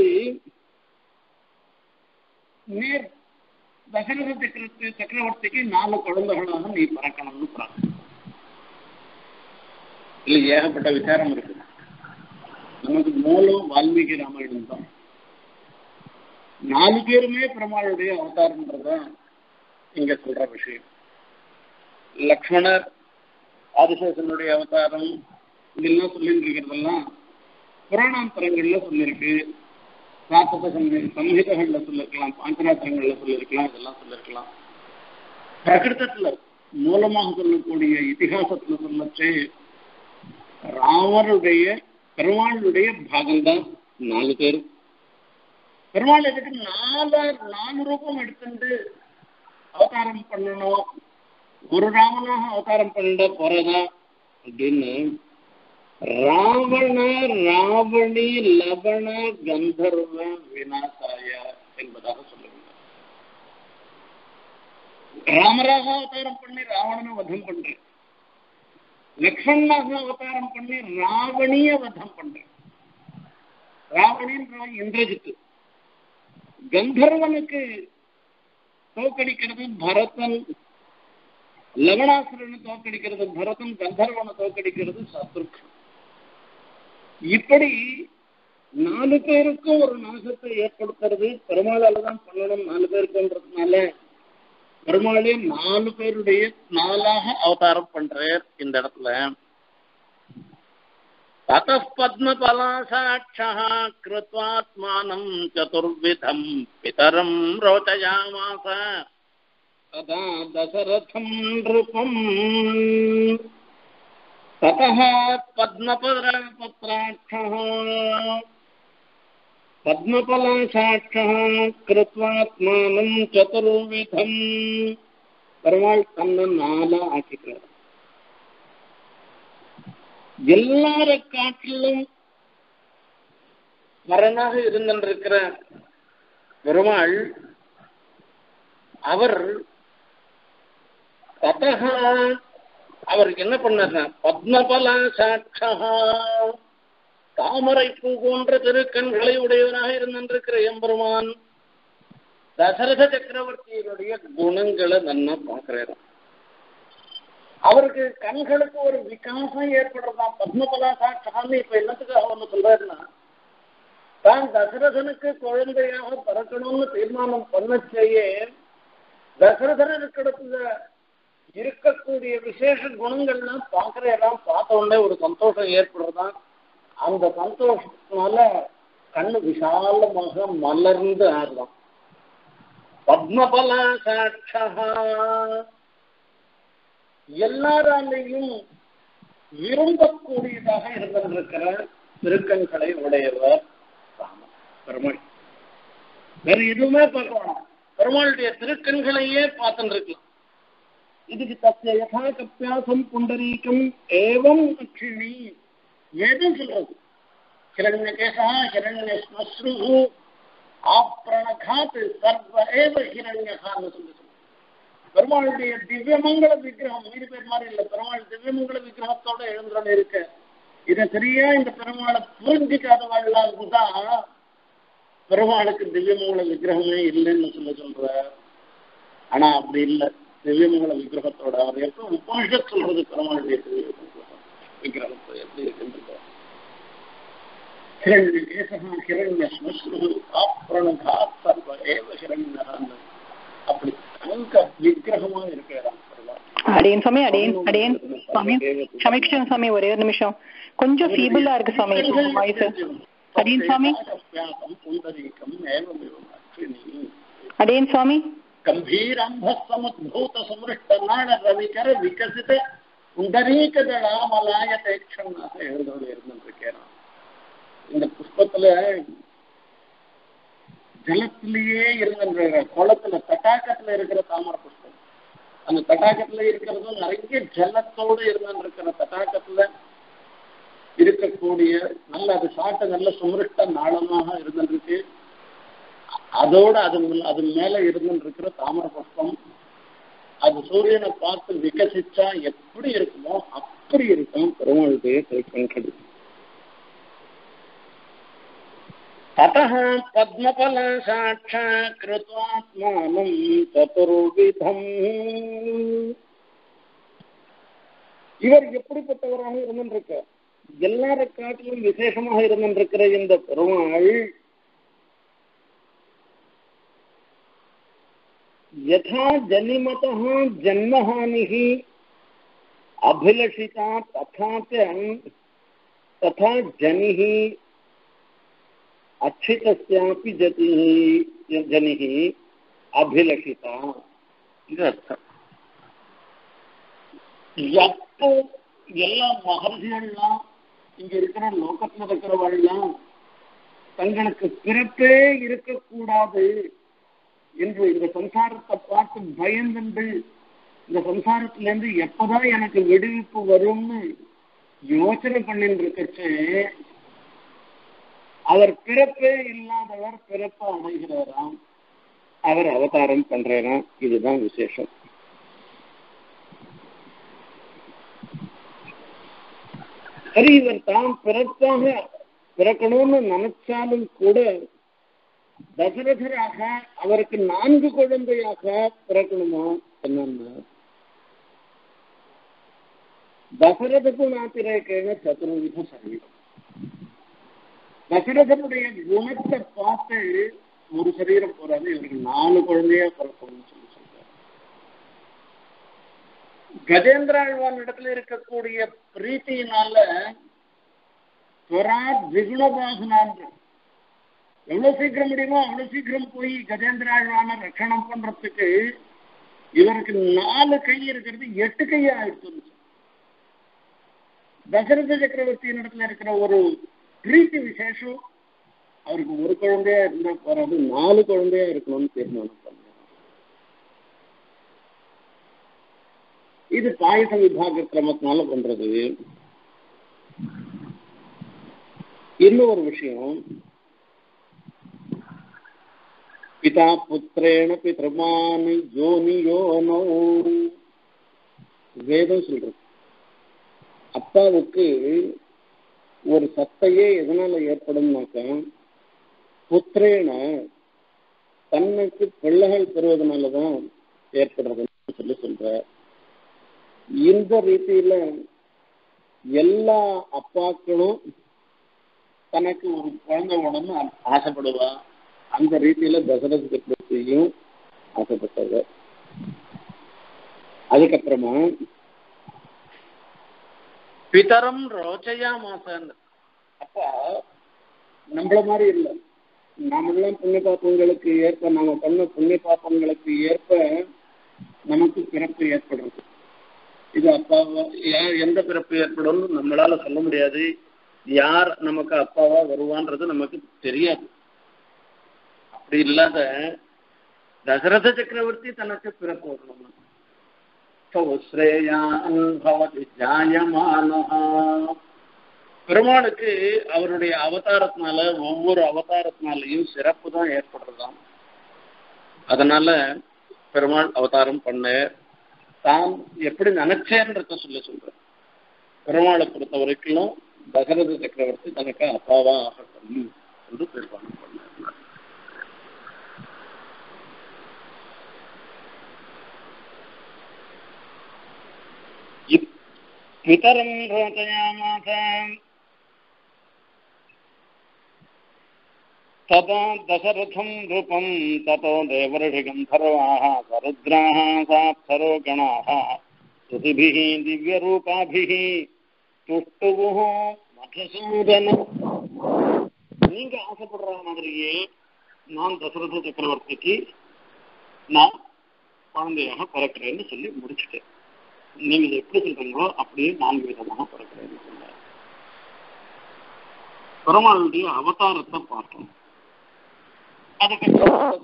நேர் தசரத சக்கரவர்த்தி சக்கரவர்த்திக்கு நாலு குழந்தைகளாக நீ பிறக்கணும்னு பிரார்த்தனை இல்ல ஏகப்பட்ட விசாரம் இருக்கு நமக்கு மூலம் வால்மீகி ராமாயணம் தான் நாலு பேருமே பெருமாளுடைய அவதாரம்ன்றதான் இங்க சொல்ற விஷயம் லக்ஷ்மணர் ஆதிசேஷனுடைய அவதாரம் இதெல்லாம் சொல்லிட்டு இருக்கிறதெல்லாம் புராணாந்தரங்கள்ல சொல்லியிருக்கு சாத்தக சங்கி சம்ஹிதங்கள்ல சொல்லிருக்கலாம் பாஞ்சராத்திரங்கள்ல சொல்லியிருக்கலாம் இதெல்லாம் சொல்லியிருக்கலாம் பிரகிருதத்துல மூலமாக சொல்லக்கூடிய இதிகாசத்துல சொல்லச்சே ராமருடைய பெருமாளுடைய பாகம்தான் நாலு பேரும் பெருமாள் எதுக்கு நாலு நாலு ரூபம் எடுத்துட்டு அவதாரம் பண்ணணும் ஒரு ராமனாக அவதாரம் பண்ணிட போறதா அப்படின்னு ராவண ராவணி லவண கந்தர்வ விநாசாய என்பதாக சொல்லுகிறார் ராமராக அவதாரம் பண்ணி ராவணனை வதம் பண்றேன் லக்ஷ்மணனாக அவதாரம் பண்ணி ராவணிய வதம் பண்றேன் ராவணின்ற இந்திரஜித்து கந்தர்வனுக்கு தோக்கடிக்கிறது பரதன் லவணாசுரனை தோக்கடிக்கிறது பரதன் கந்தர்வனை தோக்கடிக்கிறது சத்ருக்ஷன் இப்படி நாலு பேருக்கும் ஒரு நாசத்தை ஏற்படுத்துறது பெருமாளால தான் பண்ணணும் நாலு பேருக்குன்றதுனால பெருமாளே நாலு பேருடைய நாளாக அவதாரம் பண்றார் இந்த இடத்துல ततः पद्मपलासाक्षः कृत्वात्मानम् चतुर्विधम् पितरम् रोचयामास तदा दशरथम् नृपम् ततः पद्मपत्राक्षः पद्मपलासाक्षः कृत्वात्मानम् चतुर्विधम् பெருமாள் தன்னை நாளா ஆக்கிக்கிறார் எல்லார காட்டிலும் வரனாக இருந்திருக்கிற பெருமாள் அவர் ததக அவர் என்ன பண்ணார் பத்மபல சாட்சா தாமரை பூ போன்ற திருக்கண்களை உடையவனாக இருந்திருக்கிற எம்பெருமான் தசரத சக்கரவர்த்தியினுடைய குணங்களை நன்னா பார்க்கிறார் அவருக்கு கண்களுக்கு ஒரு விகாசம் ஏற்படுறதா பத்மபலா சாட்சான்னு இப்ப என்னத்துக்கு அவன் சொல்றாருன்னா தான் தசரதனுக்கு குழந்தையாக பிறக்கணும்னு தீர்மானம் பண்ணச்சேயே தசரதனுக்கிடத்துல இருக்கக்கூடிய விசேஷ குணங்கள்லாம் பார்க்கறதெல்லாம் பார்த்த உடனே ஒரு சந்தோஷம் ஏற்படுறதா அந்த சந்தோஷத்தினால கண்ணு விசாலமாக மலர்ந்து ஆடுறான் பத்மபலா சாட்சா எல்லாராலையும் விரும்பக்கூடியதாக இருந்திருக்கிற திருக்கண்களை உடையவர் ராமர் பெருமாள் வேற எதுவுமே பார்க்க வேணாம் பெருமாளுடைய திருக்கண்களையே பார்த்துட்டு இருக்கலாம் இதுக்கு தஸ்ய யதா கப்பியாசம் புண்டரீகம் ஏவம் அக்ஷிணி வேதம் சொல்றது ஹிரண்யகேசா ஹிரண்ய ஸ்மஸ்ரு ஆப்ரணகாத் சர்வ ஏவ ஹிரண்யகான்னு சொல்லி சொல்றது பெருமாளுடைய திவ்யமங்கல விக்கிரகம் மீதி பேர் மாதிரி இல்ல பெருமாள் திவ்யமங்கல விக்கிரகத்தோட எழுந்துடன் இருக்க இதை சரியா இந்த பெருமாளை புரிஞ்சிக்காதவாள்லாம் தான் பெருமாளுக்கு திவ்யமங்கல விக்கிரகமே இல்லைன்னு சொல்ல சொல்ற ஆனா அப்படி இல்லை திவ்யமங்கல விக்கிரகத்தோட அவர் எப்ப உபனிஷத் சொல்றது பெருமாளுடைய திவ்ய விக்கிரகத்தை எப்படி இருக்கின்றது ஹிரண்ய கேசகா ஹிரண்ய ஸ்மஸ்ரு ஆப்ரணகா சர்வ ஏவ ஹிரண்யகான்னு அப்படி தங்க விக்கிரகமா இருக்கிறான் பெருமாள் அடியன் சுவாமி அடியன் அடியன் சுவாமி க்ஷமிக்ஷன் சுவாமி ஒரே ஒரு நிமிஷம் கொஞ்சம் ஃபீபிளா இருக்கு சுவாமி வாய்ஸ் அடியன் சுவாமி புண்டரீகம் ஏவமிவம் அக்ஷிணி அடியன் சுவாமி ಗಂಭೀರಂಭಸಮುದ್ಭೂತ ಸಮೃಷ್ಟ ನಾಡ ರವಿಕರ ವಿಕಸಿತ புண்டரீகதளாமலாய தேட்சம்னாக எழுதோடு இருந்திருக்கேன் இந்த புஷ்பத்துல ஜலத்திலேயே இருந்த குளத்துல தட்டாக்கத்துல இருக்கிற தாமரை புஷ்பம் அந்த தட்டாக்கத்துல இருக்கிறதும் நிறைய ஜலத்தோடு இருந்திருக்கிற தட்டாக்கத்துல இருக்கக்கூடிய நல்ல அது சாட்ட நல்ல சுமிருஷ்ட நாளமாக இருந்திருக்கு அதோட அது அது மேல இருந்துருக்கிற தாமரை புஷ்பம் அது சூரியனை பார்த்து விகசிச்சா எப்படி இருக்குமோ அப்படி இருக்கும் பெருமாளுடைய திருக்கண்கள் ततः पद्मफल साक्षात्कृत्वात्मानं चतुर्विधम् இவர் எப்படிப்பட்டவராக இருந்திருக்க எல்லார காட்டிலும் விசேஷமாக இருந்திருக்கிற இந்த பெருமாள் यथा जनिमतः जन्महानिः अभिलषिता तथा च तथा जनिः अच्छितस्यापि जतिः जनिः अभिलषिता இது அர்த்தம் எப்போ எல்லா மகர்ஷிகள்லாம் இங்க இருக்கிற லோகத்துல இருக்கிறவள்லாம் தங்களுக்கு பிறப்பே இருக்கக்கூடாது என்று இந்த சம்சாரத்தை பார்த்து பயந்துண்டு இந்த சம்சாரத்திலேருந்து எப்பதான் எனக்கு விடுவிப்பு வரும்னு யோசனை பண்ணிட்டு இருக்கச்சு அவர் பிறப்பே இல்லாதவர் பிறப்ப அடைகிறாராம் அவர் அவதாரம் பண்றாராம் இதுதான் விசேஷம் சரி இவர் தான் பிறப்பாக பிறக்கணும்னு நினைச்சாலும் கூட தசரதராக அவருக்கு நான்கு குழந்தையாக பிறக்கணுமா என்னன்னா தசரதக்கு நாத்திரேக்கேன சதுர்வித சரீரம் தசரதனுடைய குணத்தை பார்த்து ஒரு சரீரம் போறாது இவருக்கு நாலு குழந்தையா பிறக்கணும்னு சொல்லி சொல்றாரு கஜேந்திராழ்வான் இடத்துல இருக்கக்கூடிய பிரீத்தியினால துவரா திகுணபாசனான் எவ்வளவு சீக்கிரம் முடியுமோ அவ்வளவு சீக்கிரம் போய் கஜேந்திராழ்வான ரட்சணம் பண்றதுக்கு இவருக்கு நாலு கை இருக்கிறது எட்டு கையா ஆயிடுச்சு தசரத சக்கரவர்த்தியின் இடத்துல இருக்கிற ஒரு பிரீத்தி விசேஷம் அவருக்கு ஒரு குழந்தையா இருந்தா போறாது நாலு குழந்தையா இருக்கணும்னு தீர்மானம் பண்ண இது பாயச விபாக கிரமத்தினால பண்றது இன்னொரு விஷயம் பிதா புத்திரேண பிதமான் யோனி யோனோ வேதம் சொல்றது அப்பாவுக்கு ஒரு சத்தையே எதனால ஏற்படும்னாக்கா புத்திரேன தன்னுக்கு பிள்ளைகள் பெறுவதனாலதான் ஏற்படுறதுன்னு சொல்லி சொல்ற இந்த ரீதியில எல்லா அப்பாக்களும் தனக்கு ஒரு குழந்தை உடனே ஆசைப்படுவா அந்த ரீதியில தசரத சக்கரவர்த்தியும் ஆசைப்பட்டவர் அதுக்கப்புறமா பிதரம் ரோச்சையா மாசன் அப்ப நம்மள மாதிரி இல்லை நாமெல்லாம் புண்ணிய பாப்பங்களுக்கு ஏற்ப நாம பண்ண புண்ணிய பாப்பங்களுக்கு ஏற்ப நமக்கு பிறப்பு ஏற்படுறது இது அப்பாவா யார் எந்த பிறப்பு ஏற்படும் நம்மளால சொல்ல முடியாது யார் நமக்கு அப்பாவா வருவான்றது நமக்கு தெரியாது அப்படி இல்லாத தசரத சக்கரவர்த்தி தனக்கு பிறப்பு வரணும் ஸ்ரேயான் பவதி ஜாயமானஹா பெருமாளுக்கு அவருடைய அவதாரத்தினால ஒவ்வொரு அவதாரத்தினாலையும் சிறப்பு தான் ஏற்படுறதாம் அதனால பெருமாள் அவதாரம் பண்ண தான் எப்படி நினைச்சேன்றத சொல்ல சொல்றேன் பெருமாளை பொறுத்த வரைக்கும் தசரத சக்கரவர்த்தி தனக்கு அப்பாவா ஆகட்டும் என்று தீர்மானம் பண்ணார் பிதரம் ரோதயாமாச तदा दशरथं नृपं ततो देवर्षिगन्धर्वाः सरुद्राः साप्सरो गणाः स्तुतिभिः दिव्यरूपाभिः துஷ்டுபுஹோ மதசூதனம் நீங்க ஆசைப்படுற மாதிரியே நான் தசரத சக்கரவர்த்திக்கு நான் குழந்தையாக பிறக்கிறேன்னு சொல்லி முடிச்சுட்டேன் நீங்க இதை எப்படி சொல்றீங்களோ அப்படியே நான்கு விதமாக பிறக்கிறேன்னு சொன்னார் பெருமாளுடைய அவதாரத்தை பார்த்தோம் அதுக்கப்புறம்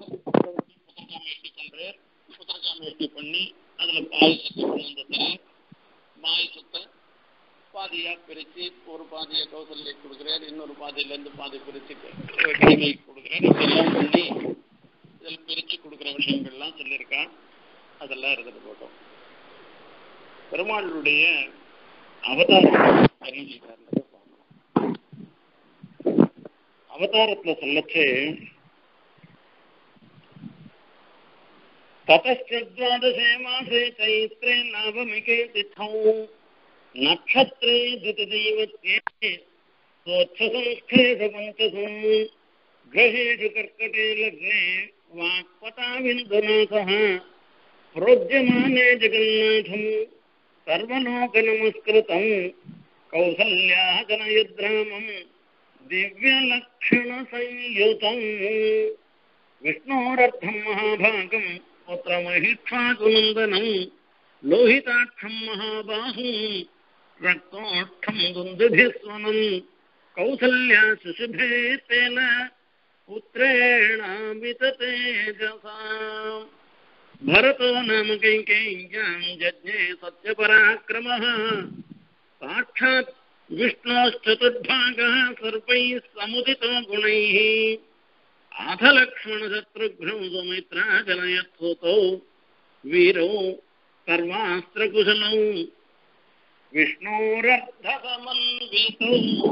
புத்தகாமேஷ்டி பண்ணி அதுல பாயசத்தை கொண்டு வந்து பாயசத்தை பாதியா பிரிச்சு ஒரு பாதியை கௌசல்யை கொடுக்குறார் இன்னொரு பாதியில இருந்து பாதி பிரிச்சு கடிமை கொடுக்குறார் இதெல்லாம் பண்ணி இதில் பிரிச்சு கொடுக்குற விஷயங்கள்லாம் சொல்லியிருக்கான் அதெல்லாம் இருந்துட்டு போட்டோம் பெருமாளுடைய அவதாரம் என்ன செய்யறாரு அவதாரத்துல சொல்லச்சு ततश्चद्वादशे मासे चैत्रे नवमिके तिथौ नक्षत्रे द्वितदैवत्ये सोत्संस्थेषु पञ्चसु ग्रहेषु कर्कटे लग्ने वाक्पटाविन्दुनाथः प्रोज्यमाने जगन्नाथम् सर्वलोकनमस्कृतम् कौसल्याः जनयद्रामम् दिव्यलक्षणसंयुतम् विष्णोरर्थम् महाभागम् पुत्रमहिष्वाकुनन्दनम् लोहिताक्षम् महाबाहुम् रक्तोष्ठम् दुन्दुभिस्वनम् कौसल्या शिशुभे तेन पुत्रेण विततेजसा भरतो नाम कैकेय्याम् जज्ञे सत्यपराक्रमः साक्षात् विष्णोश्चतुर्भागः सर्पैः समुदितो गुणैः आथलक्ष्मणशत्रुघ्नौ सुमित्रा जनयत्सुतौ वीरौ सर्वास्त्रकुशलौ விஷ்ணோரர்த்தமன்விதோ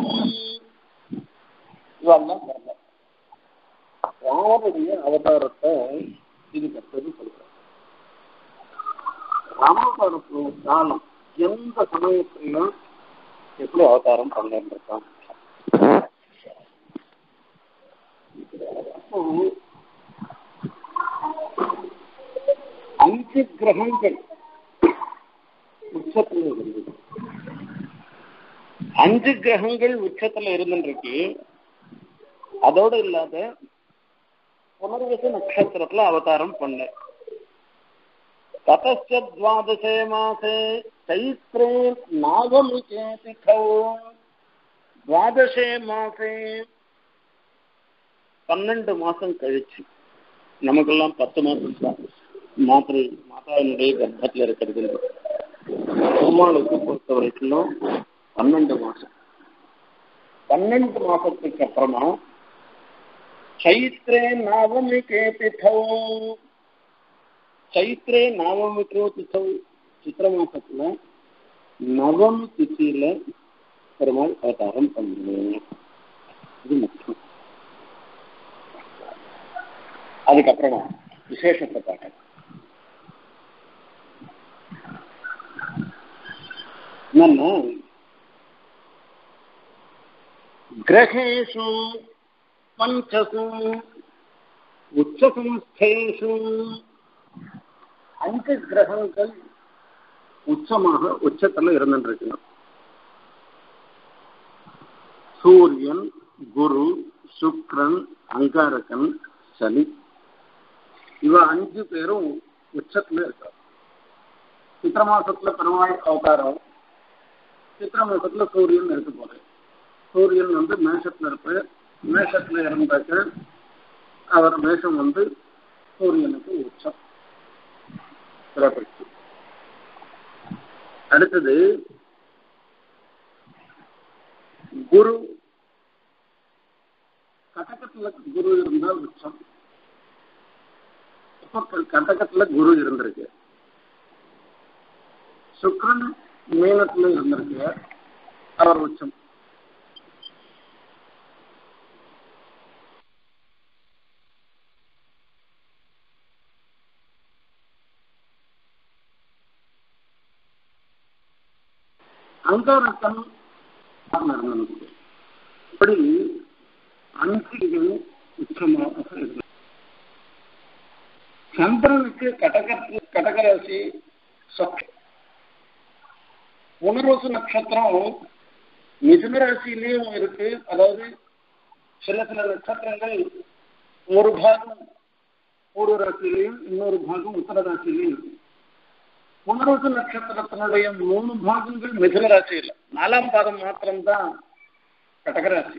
இதெல்லாம் வரல ராமனுடைய அவதாரத்தை இதுக்கு அடுத்தது சொல்றேன் ராமாவதாரத்து காலம் எந்த சமயத்திலும் எப்படி அவதாரம் பண்ணிருக்கான் அஞ்சு கிரகங்கள் உச்சத்துல இருந்தது அஞ்சு கிரகங்கள் உச்சத்துல இருந்துருக்கு அதோட இல்லாத புனர்வச நட்சத்திரத்துல அவதாரம் பண்ண ததச்ச துவாதசே மாசே சைத்ரே நாகமிகே திகௌ துவாதசே மாசே பன்னெண்டு மாசம் கழிச்சு நமக்கெல்லாம் பத்து மாசம் தான் மாத்திரை மாதாவினுடைய கர்ப்பத்தில் இருக்கிறது பெருமாளுக்கு பொறுத்த வரைக்கும் பன்னெண்டு மாசம் பன்னெண்டு மாசத்துக்கு அப்புறமா சைத்ரே நவமிகே திதௌ சைத்ரே நவமிகே திதௌ சித்திர மாசத்துல நவமி திதியில பெருமாள் அவதாரம் பண்ணுவேன் இது முக்கியம் அதுக்கப்புறமா விசேஷத்தை பார்க்க என்னன்னா கிரகேஷு பஞ்சசு உச்சசம்ஸ்தேஷு அஞ்சு கிரகங்கள் உச்சமாக உச்சத்துல இருந்துருக்கணும் சூரியன் குரு சுக்ரன் அங்காரகன் சனி இவ அஞ்சு பேரும் உச்சத்துல இருக்காங்க சித்திர மாசத்துல பெருமாள் அவதாரம் சித்திர மாசத்துல சூரியன் இருக்க போகுது சூரியன் வந்து மேஷத்துல இருப்பார் மேஷத்துல இருந்தாக்க அவர் மேஷம் வந்து சூரியனுக்கு உச்சம் சிறப்பிச்சு அடுத்தது குரு கட்டகத்துல குரு இருந்தால் உச்சம் இப்ப கட்டகத்துல குரு இருந்திருக்கு சுக்ரன் மீனத்துல இருந்திருக்கு அவர் உச்சம் அங்காரத்தன் இருந்திருக்கு இப்படி அன்பிகள் உச்சமாக இருக்கு சந்திரனுக்கு கடக கடகராசி சொத்து புனர்வசு நட்சத்திரம் மிதுன ராசியிலையும் இருக்கு அதாவது சில சில நட்சத்திரங்கள் ஒரு பாகம் பூர்வ ராசியிலையும் இன்னொரு பாகம் உத்தர ராசியிலையும் இருக்கு புனர்வசு நட்சத்திரத்தினுடைய மூணு பாகங்கள் மிதுன ராசியில் நாலாம் பாதம் மாத்திரம்தான் கடகராசி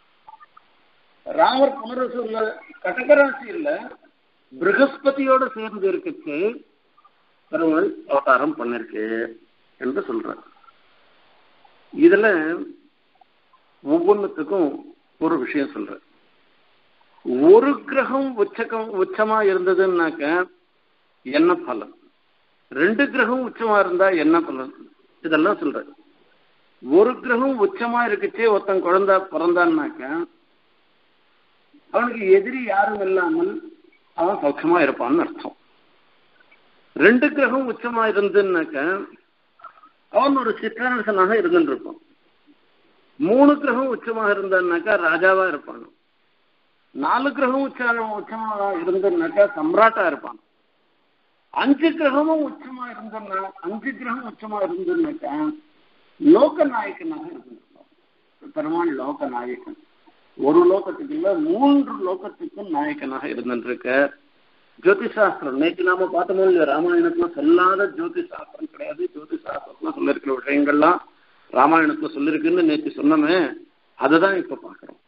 ராமர் புனரசுல கடகராசியில் பிரகஸ்பதியோட சேர்ந்து இருக்குச்சு பெருமாள் அவதாரம் பண்ணிருக்கு என்று சொல்றார் இதுல ஒவ்வொன்றுத்துக்கும் ஒரு விஷயம் சொல்ற ஒரு கிரகம் உச்சகம் உச்சமா இருந்ததுன்னாக்க என்ன பலன் ரெண்டு கிரகம் உச்சமா இருந்தா என்ன பலன் இதெல்லாம் சொல்ற ஒரு கிரகம் உச்சமா இருக்குச்சே ஒருத்தன் குழந்தை பிறந்தான்னாக்க அவனுக்கு எதிரி யாரும் இல்லாமல் அவன் சௌக்கியமா இருப்பான்னு அர்த்தம் ரெண்டு கிரகம் உச்சமா இருந்துன்னாக்க அவன் ஒரு சிற்றரசனாக இருந்துட்டு இருப்பான் மூணு கிரகம் உச்சமாக இருந்தான்னாக்கா ராஜாவா இருப்பான் நாலு கிரகம் உச்ச உச்சமா இருந்ததுனாக்கா சம்ராட்டா இருப்பான் அஞ்சு கிரகமும் உச்சமா இருந்ததுன்னா அஞ்சு கிரகம் உச்சமா இருந்ததுனாக்கா லோக நாயக்கனாக இருந்திருப்பான் பெருமாள் லோக நாயக்கன் ஒரு லோகத்துக்கு இல்ல மூன்று லோகத்துக்கும் நாயக்கனாக இருந்திருக்க ஜோதிஷாஸ்திரம் நேற்று நாம பார்த்தோமோ இல்லையா ராமாயணத்துல சொல்லாத ஜோதிஷாஸ்திரம் கிடையாது ஜோதிஷாஸ்திரத்துல சொல்லிருக்கிற விஷயங்கள்லாம் ராமாயணத்துல சொல்லிருக்குன்னு நேற்று சொன்னோமே அதை இப்ப பாக்குறோம்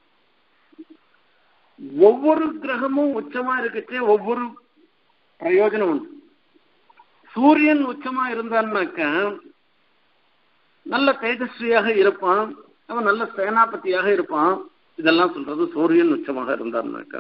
ஒவ்வொரு கிரகமும் உச்சமா இருக்கச்சே ஒவ்வொரு பிரயோஜனம் உண்டு சூரியன் உச்சமா இருந்தான்னாக்க நல்ல தேஜஸ்வியாக இருப்பான் அவன் நல்ல சேனாபதியாக இருப்பான் இதெல்லாம் சொல்றது சூரியன் உச்சமாக இருந்தான்னாக்க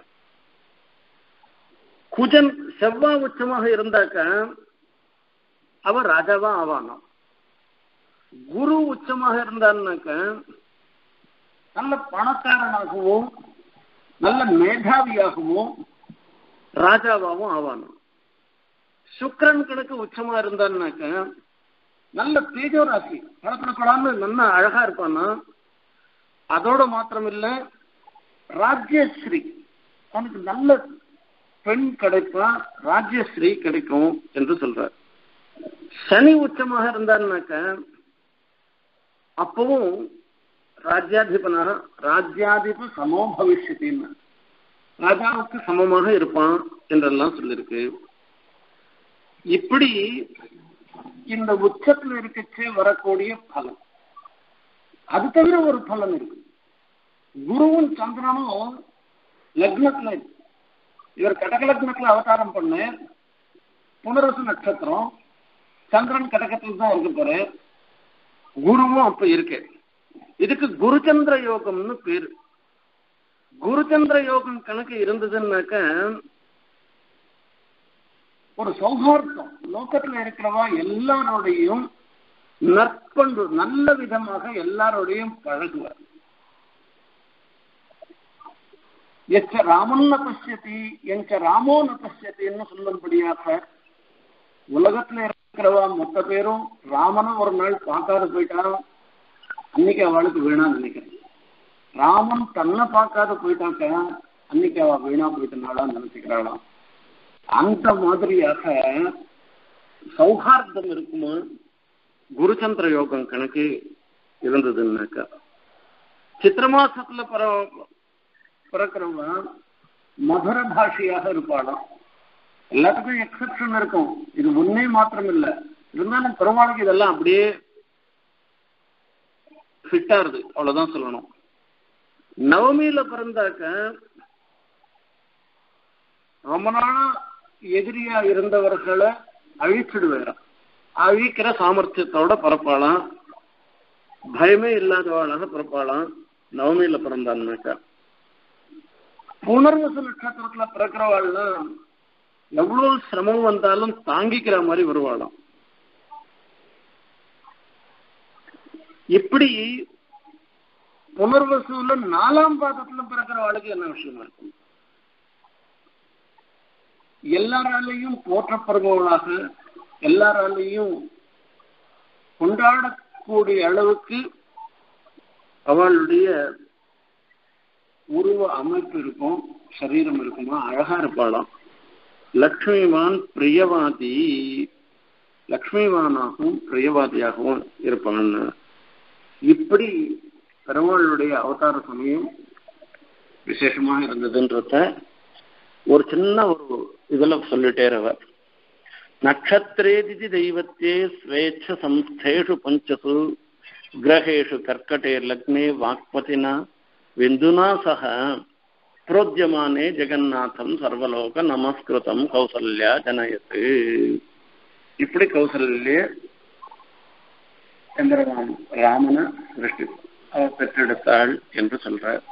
குஜன் செவ்வாய் உச்சமாக இருந்தாக்க அவன் ராஜாவா ஆவானாம் குரு உச்சமாக இருந்தான்னாக்க நல்ல பணக்காரனாகவும் நல்ல மேதாவியாகவும் ராஜாவாகவும் ஆவானாம் சுக்கரன் கணக்கு உச்சமா இருந்தான்னாக்க நல்ல தேஜோராசி பழப்படப்படாம நல்ல அழகா இருப்பானா அதோட மாத்திரம் இல்ல ராஜ்யஸ்ரீ அவனுக்கு நல்ல பெண் கிடைப்பா ராஜ்யஸ்ரீ கிடைக்கும் என்று சொல்றார் சனி உச்சமாக இருந்தான்னாக்க அப்பவும் ராஜ்யாதிபனாக ராஜ்யாதிப சமோ பவிஷ்யத்தின்னு ராஜாவுக்கு சமமாக இருப்பான் என்றெல்லாம் சொல்லியிருக்கு இப்படி இந்த உச்சத்தில் இருக்கச்சே வரக்கூடிய பலன் அது தவிர ஒரு பலன் இருக்கு குருவும் சந்திரனும் லக்னத்துல இவர் கடக லக்னத்துல அவதாரம் பண்ணு புனரசு நட்சத்திரம் சந்திரன் கடகத்தில் தான் இருக்க போற குருவும் அப்ப இருக்கு இதுக்கு குருச்சந்திர யோகம்னு பேரு குருச்சந்திர யோகம் கணக்கு இருந்ததுன்னாக்க ஒரு சௌஹார்த்தம் லோகத்துல இருக்கிறவா எல்லாரோடையும் நற்பண்பு நல்ல விதமாக எல்லாரோடையும் பழகுவார் எச்ச ராமன் ந பசியத்தி எங்க ராமோ ந பசியத்தின்னு சொல்லும்படியாக உலகத்துல இருக்கிறவா மொத்த பேரும் ராமனும் ஒரு நாள் பார்க்காத போயிட்டான் அன்னைக்கு அவளுக்கு வேணாம்னு நினைக்கிறேன் ராமன் தன்னை பார்க்காத போயிட்டாக்க அன்னைக்கு அவ வீணா போயிட்டனாலாம் நினைச்சுக்கிறாளாம் அந்த மாதிரியாக சௌஹார்தம் இருக்குமா குருச்சந்திர யோகம் கணக்கு இருந்ததுன்னாக்கா சித்திர மாசத்துல பர பிறக்கிறவங்க மதுர பாஷையாக இருப்பாளாம் எல்லாத்துக்கும் எக்ஸப்ஷன் இருக்கும் இது ஒன்னே மாத்திரம் இல்ல இருந்தாலும் பெருமாளுக்கு இதெல்லாம் அப்படியே ஃபிட்டா இருக்கு அவ்வளவுதான் சொல்லணும் நவமியில பிறந்தாக்க ரொம்ப நாளா எதிரியா இருந்தவர்களை அழிச்சிடுவாராம் அழிக்கிற சாமர்த்தியத்தோட பிறப்பாளாம் பயமே இல்லாதவாளாக பிறப்பாளாம் நவமியில பிறந்தான்னாக்கா புனர்வச நட்சத்திரத்துல பிறக்கிறவாள்லாம் எவ்வளவு சிரமம் வந்தாலும் தாங்கிக்கிற மாதிரி வருவாளாம் இப்படி புனர்வசுல நாலாம் பாதத்துல பிறக்கிறவாளுக்கு என்ன விஷயமா இருக்கும் எல்லாராலையும் போற்றப்படுபவளாக எல்லாராலையும் கொண்டாடக்கூடிய அளவுக்கு அவளுடைய உருவ அமைப்பு இருக்கும் சரீரம் இருக்குமா அழகா இருப்பாளாம் லக்ஷ்மிவான் பிரியவாதி லக்ஷ்மிவானாகவும் பிரியவாதியாகவும் இருப்பான்னு இப்படி பெருமாளுடைய அவதார சமயம் விசேஷமா இருந்ததுன்றத ஒரு சின்ன ஒரு இதுல சொல்லிட்டே அவர் நட்சத்திரேதி தெய்வத்தே ஸ்வேச்ச சம்ஸ்தேஷு பஞ்சசு கிரகேஷு கர்க்கடே லக்னே வாக்பதினா விந்துனா சக புரோத்தியமானே ஜெகநாதம் சர்வலோக நமஸ்கிருதம் கௌசல்யா ஜனயத்து இப்படி கௌசல்ய சந்திரராம் ராமனை சிருஷ்டி அவ பெற்றெடுத்தாள் என்று சொல்றார்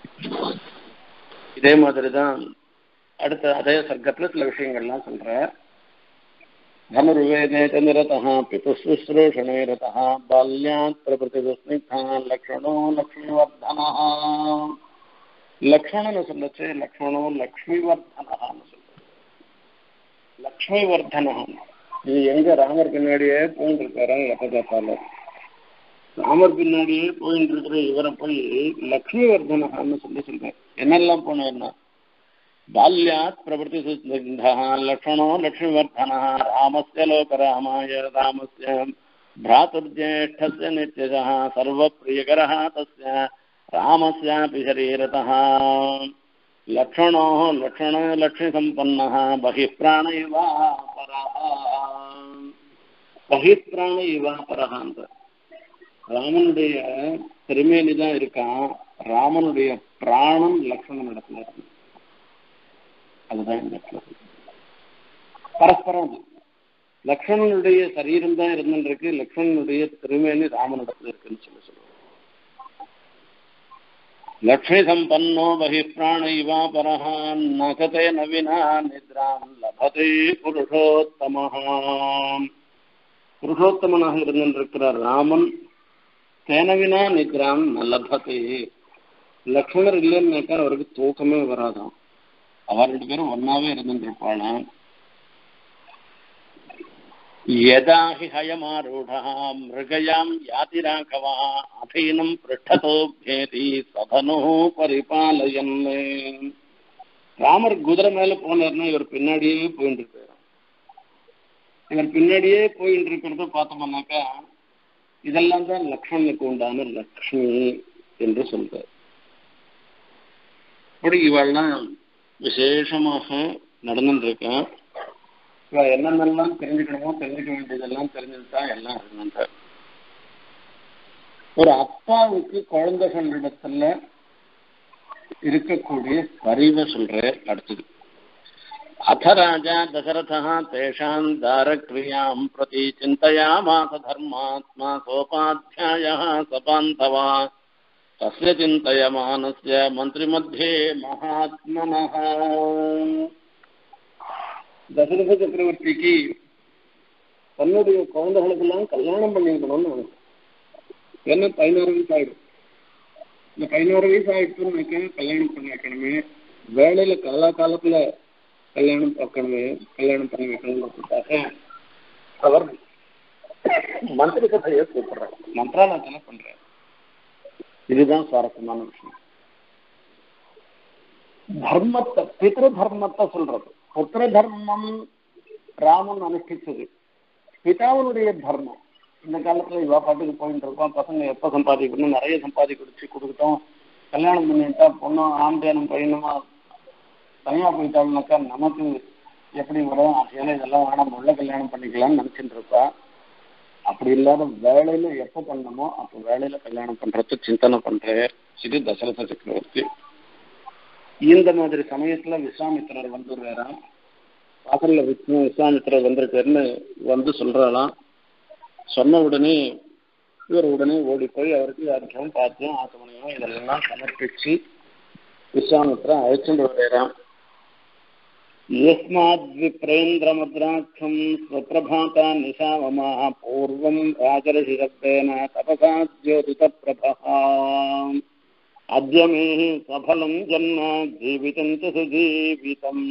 இதே மாதிரிதான் அடுத்த அதே சர்க்கத்துல சில விஷயங்கள்லாம் சொல்றார் धनुर्वेदे च निरतः पितुशुश्रूषणे रतः बाल्यात् प्रभृतिस्निग्धः लक्ष्मणो लक्ष्मीवर्धनः லக்ஷ்மணன் சொல்லச்சு லக்ஷ்மணோ லக்ஷ்மிவர்தனஹான்னு சொல்றது லக்ஷ்மிவர்தனஹான் இது எங்க ராமர் பின்னாடியே போயிட்டு இருக்காரா எப்பதாப்பால ராமர் பின்னாடியே போயிட்டு இருக்கிற இவரை போய் லக்ஷ்மிவர்தனஹான்னு சொல்லி சொல்றாரு என்னெல்லாம் போனேன்னா बाल्यात् प्रवृत्तिसुस्निग्धः लक्ष्मणो लक्ष्मीवर्धनः रामस्य लोकरामाय रामस्य भ्रातुर्ज्येष्ठस्य नित्यशः सर्वप्रियकरः तस्य रामस्यापि शरीरतः लक्ष्मणो लक्ष्मण लक्ष्मीसम्पन्नः बहिः प्राण इवापरः बहिः प्राण இவாபரஹ அந்த ராமனுடைய திருமேனி தான் இருக்கான் ராமனுடைய பிராணம் லக்ஷ்மணன் இடத்துல இருக்கு அதுதான் இந்த இடத்துல பரஸ்பரம் அது லக்ஷ்மணனுடைய சரீரம் தான் இருந்துருக்கு லக்ஷ்மணனுடைய திருமேனி ராமனிடத்துல இருக்குன்னு சொல்லி சொல்லுவோம் லக்ஷ்மி சம்பன்னோ பகி பிராண இவா பரஹ நகதே நவினா நித்ராம் லபதே புருஷோத்தமஹாம் புருஷோத்தமனாக இருந்திருக்கிற ராமன் தேனவினா நித்ராம் லபதே லக்ஷ்மணர் இல்லைன்னாக்கா அவருக்கு தூக்கமே வராதாம் அவர் ரெண்டு பேரும் ஒன்னாவே இருந்துருப்பாளாம் யதா ஹி ஹயமாரூடா மிருகயாம் யாதி ராகவா அதீனம் பிருஷ்டதோ பேதி சதனோ பரிபாலயன் ராமர் குதிரை மேல போனார்னா இவர் பின்னாடியே போயிட்டு இருப்பார் இவர் பின்னாடியே போயிட்டு இருக்கிறத பார்த்தோம்னாக்கா இதெல்லாம் தான் லக்ஷ்மணுக்கு உண்டான லக்ஷ்மி என்று சொல்றார் அப்படி இவெல்லாம் விசேஷமாக நடந்துருக்கேன் இவ என்னென்னலாம் தெரிஞ்சுக்கணுமோ தெரிஞ்சுக்க வேண்டியதெல்லாம் தெரிஞ்சுட்டா எல்லாம் இருந்தார் ஒரு அப்பாவுக்கு குழந்தைகளிடத்துல இருக்கக்கூடிய பரிவை சொல்ற அடுத்தது अथ राजा दशरथः तेषाम् दारक्रियाम् प्रति चिन्तयामास धर्मात्मा सोपाध्यायः सपान्थवा तस्य चिन्तयमानस्य मन्त्रिमध्ये महात्मनः தசரத சக்கரவர்த்திக்கு தன்னுடைய குழந்தைகளுக்கெல்லாம் கல்யாணம் பண்ணிக்கணும்னு நினைச்சு என்ன பதினாறு வயசு ஆயிடும் இந்த பதினாறு வயசு ஆயிடுச்சுன்னாக்க கல்யாணம் பண்ணி வைக்கணுமே வேலையில காலா காலத்துல கல்யாணம் பார்க்கணுமே கல்யாணம் பண்ணி வைக்கணுங்கிறதுக்காக அவர் மந்திரி சபையை கூப்பிடுறார் மந்திராலயத்துல பண்றார் இதுதான் சுவாரஸ்யமான விஷயம் தர்மத்தை பித்ரு தர்மத்தை சொல்றது புத்திர தர்மம் ராமன் அனுஷ்டிச்சது பிதாவனுடைய தர்மம் இந்த காலத்துல இவா பாட்டுக்கு போயிட்டு இருக்கோம் பசங்க எப்ப சம்பாதிக்கணும் நிறைய சம்பாதிக்க வச்சு கொடுக்கட்டும் கல்யாணம் பண்ணிட்டா பொண்ணும் ஆம்பேனும் பையனுமா தனியா போயிட்டாங்கனாக்கா நமக்கு எப்படி வரும் ஆசையால இதெல்லாம் வேணாம் உள்ள கல்யாணம் பண்ணிக்கலாம்னு நினைச்சிட்டு இருப்பா அப்படி இல்லாத வேலையில எப்ப பண்ணணுமோ அப்ப வேலையில கல்யாணம் பண்றது சிந்தனை பண்றார் இது தசரத சக்கரவர்த்தி இந்த மாதிரி சமயத்துல விஸ்வாமித்திரர் வந்துடுறாராம் வாசல்ல விஷ்ணு விஸ்வாமித்திரர் வந்திருக்காருன்னு வந்து சொல்றாளாம் சொன்ன உடனே இவர் உடனே ஓடி போய் அவருக்கு அர்த்தம் பாத்தியம் ஆசமனியம் இதெல்லாம் சமர்ப்பிச்சு விஸ்வாமித்திரன் அழைச்சிட்டு வர்றாராம் यस्माद्विप्रेन्द्रमुद्राक्षम् स्वप्रभाता निशावमाः पूर्वम् राजर्षिशब्देन तपसा ज्योतितप्रभः अद्य मे सफलम् जन्म जीवितम् च सुजीवितम्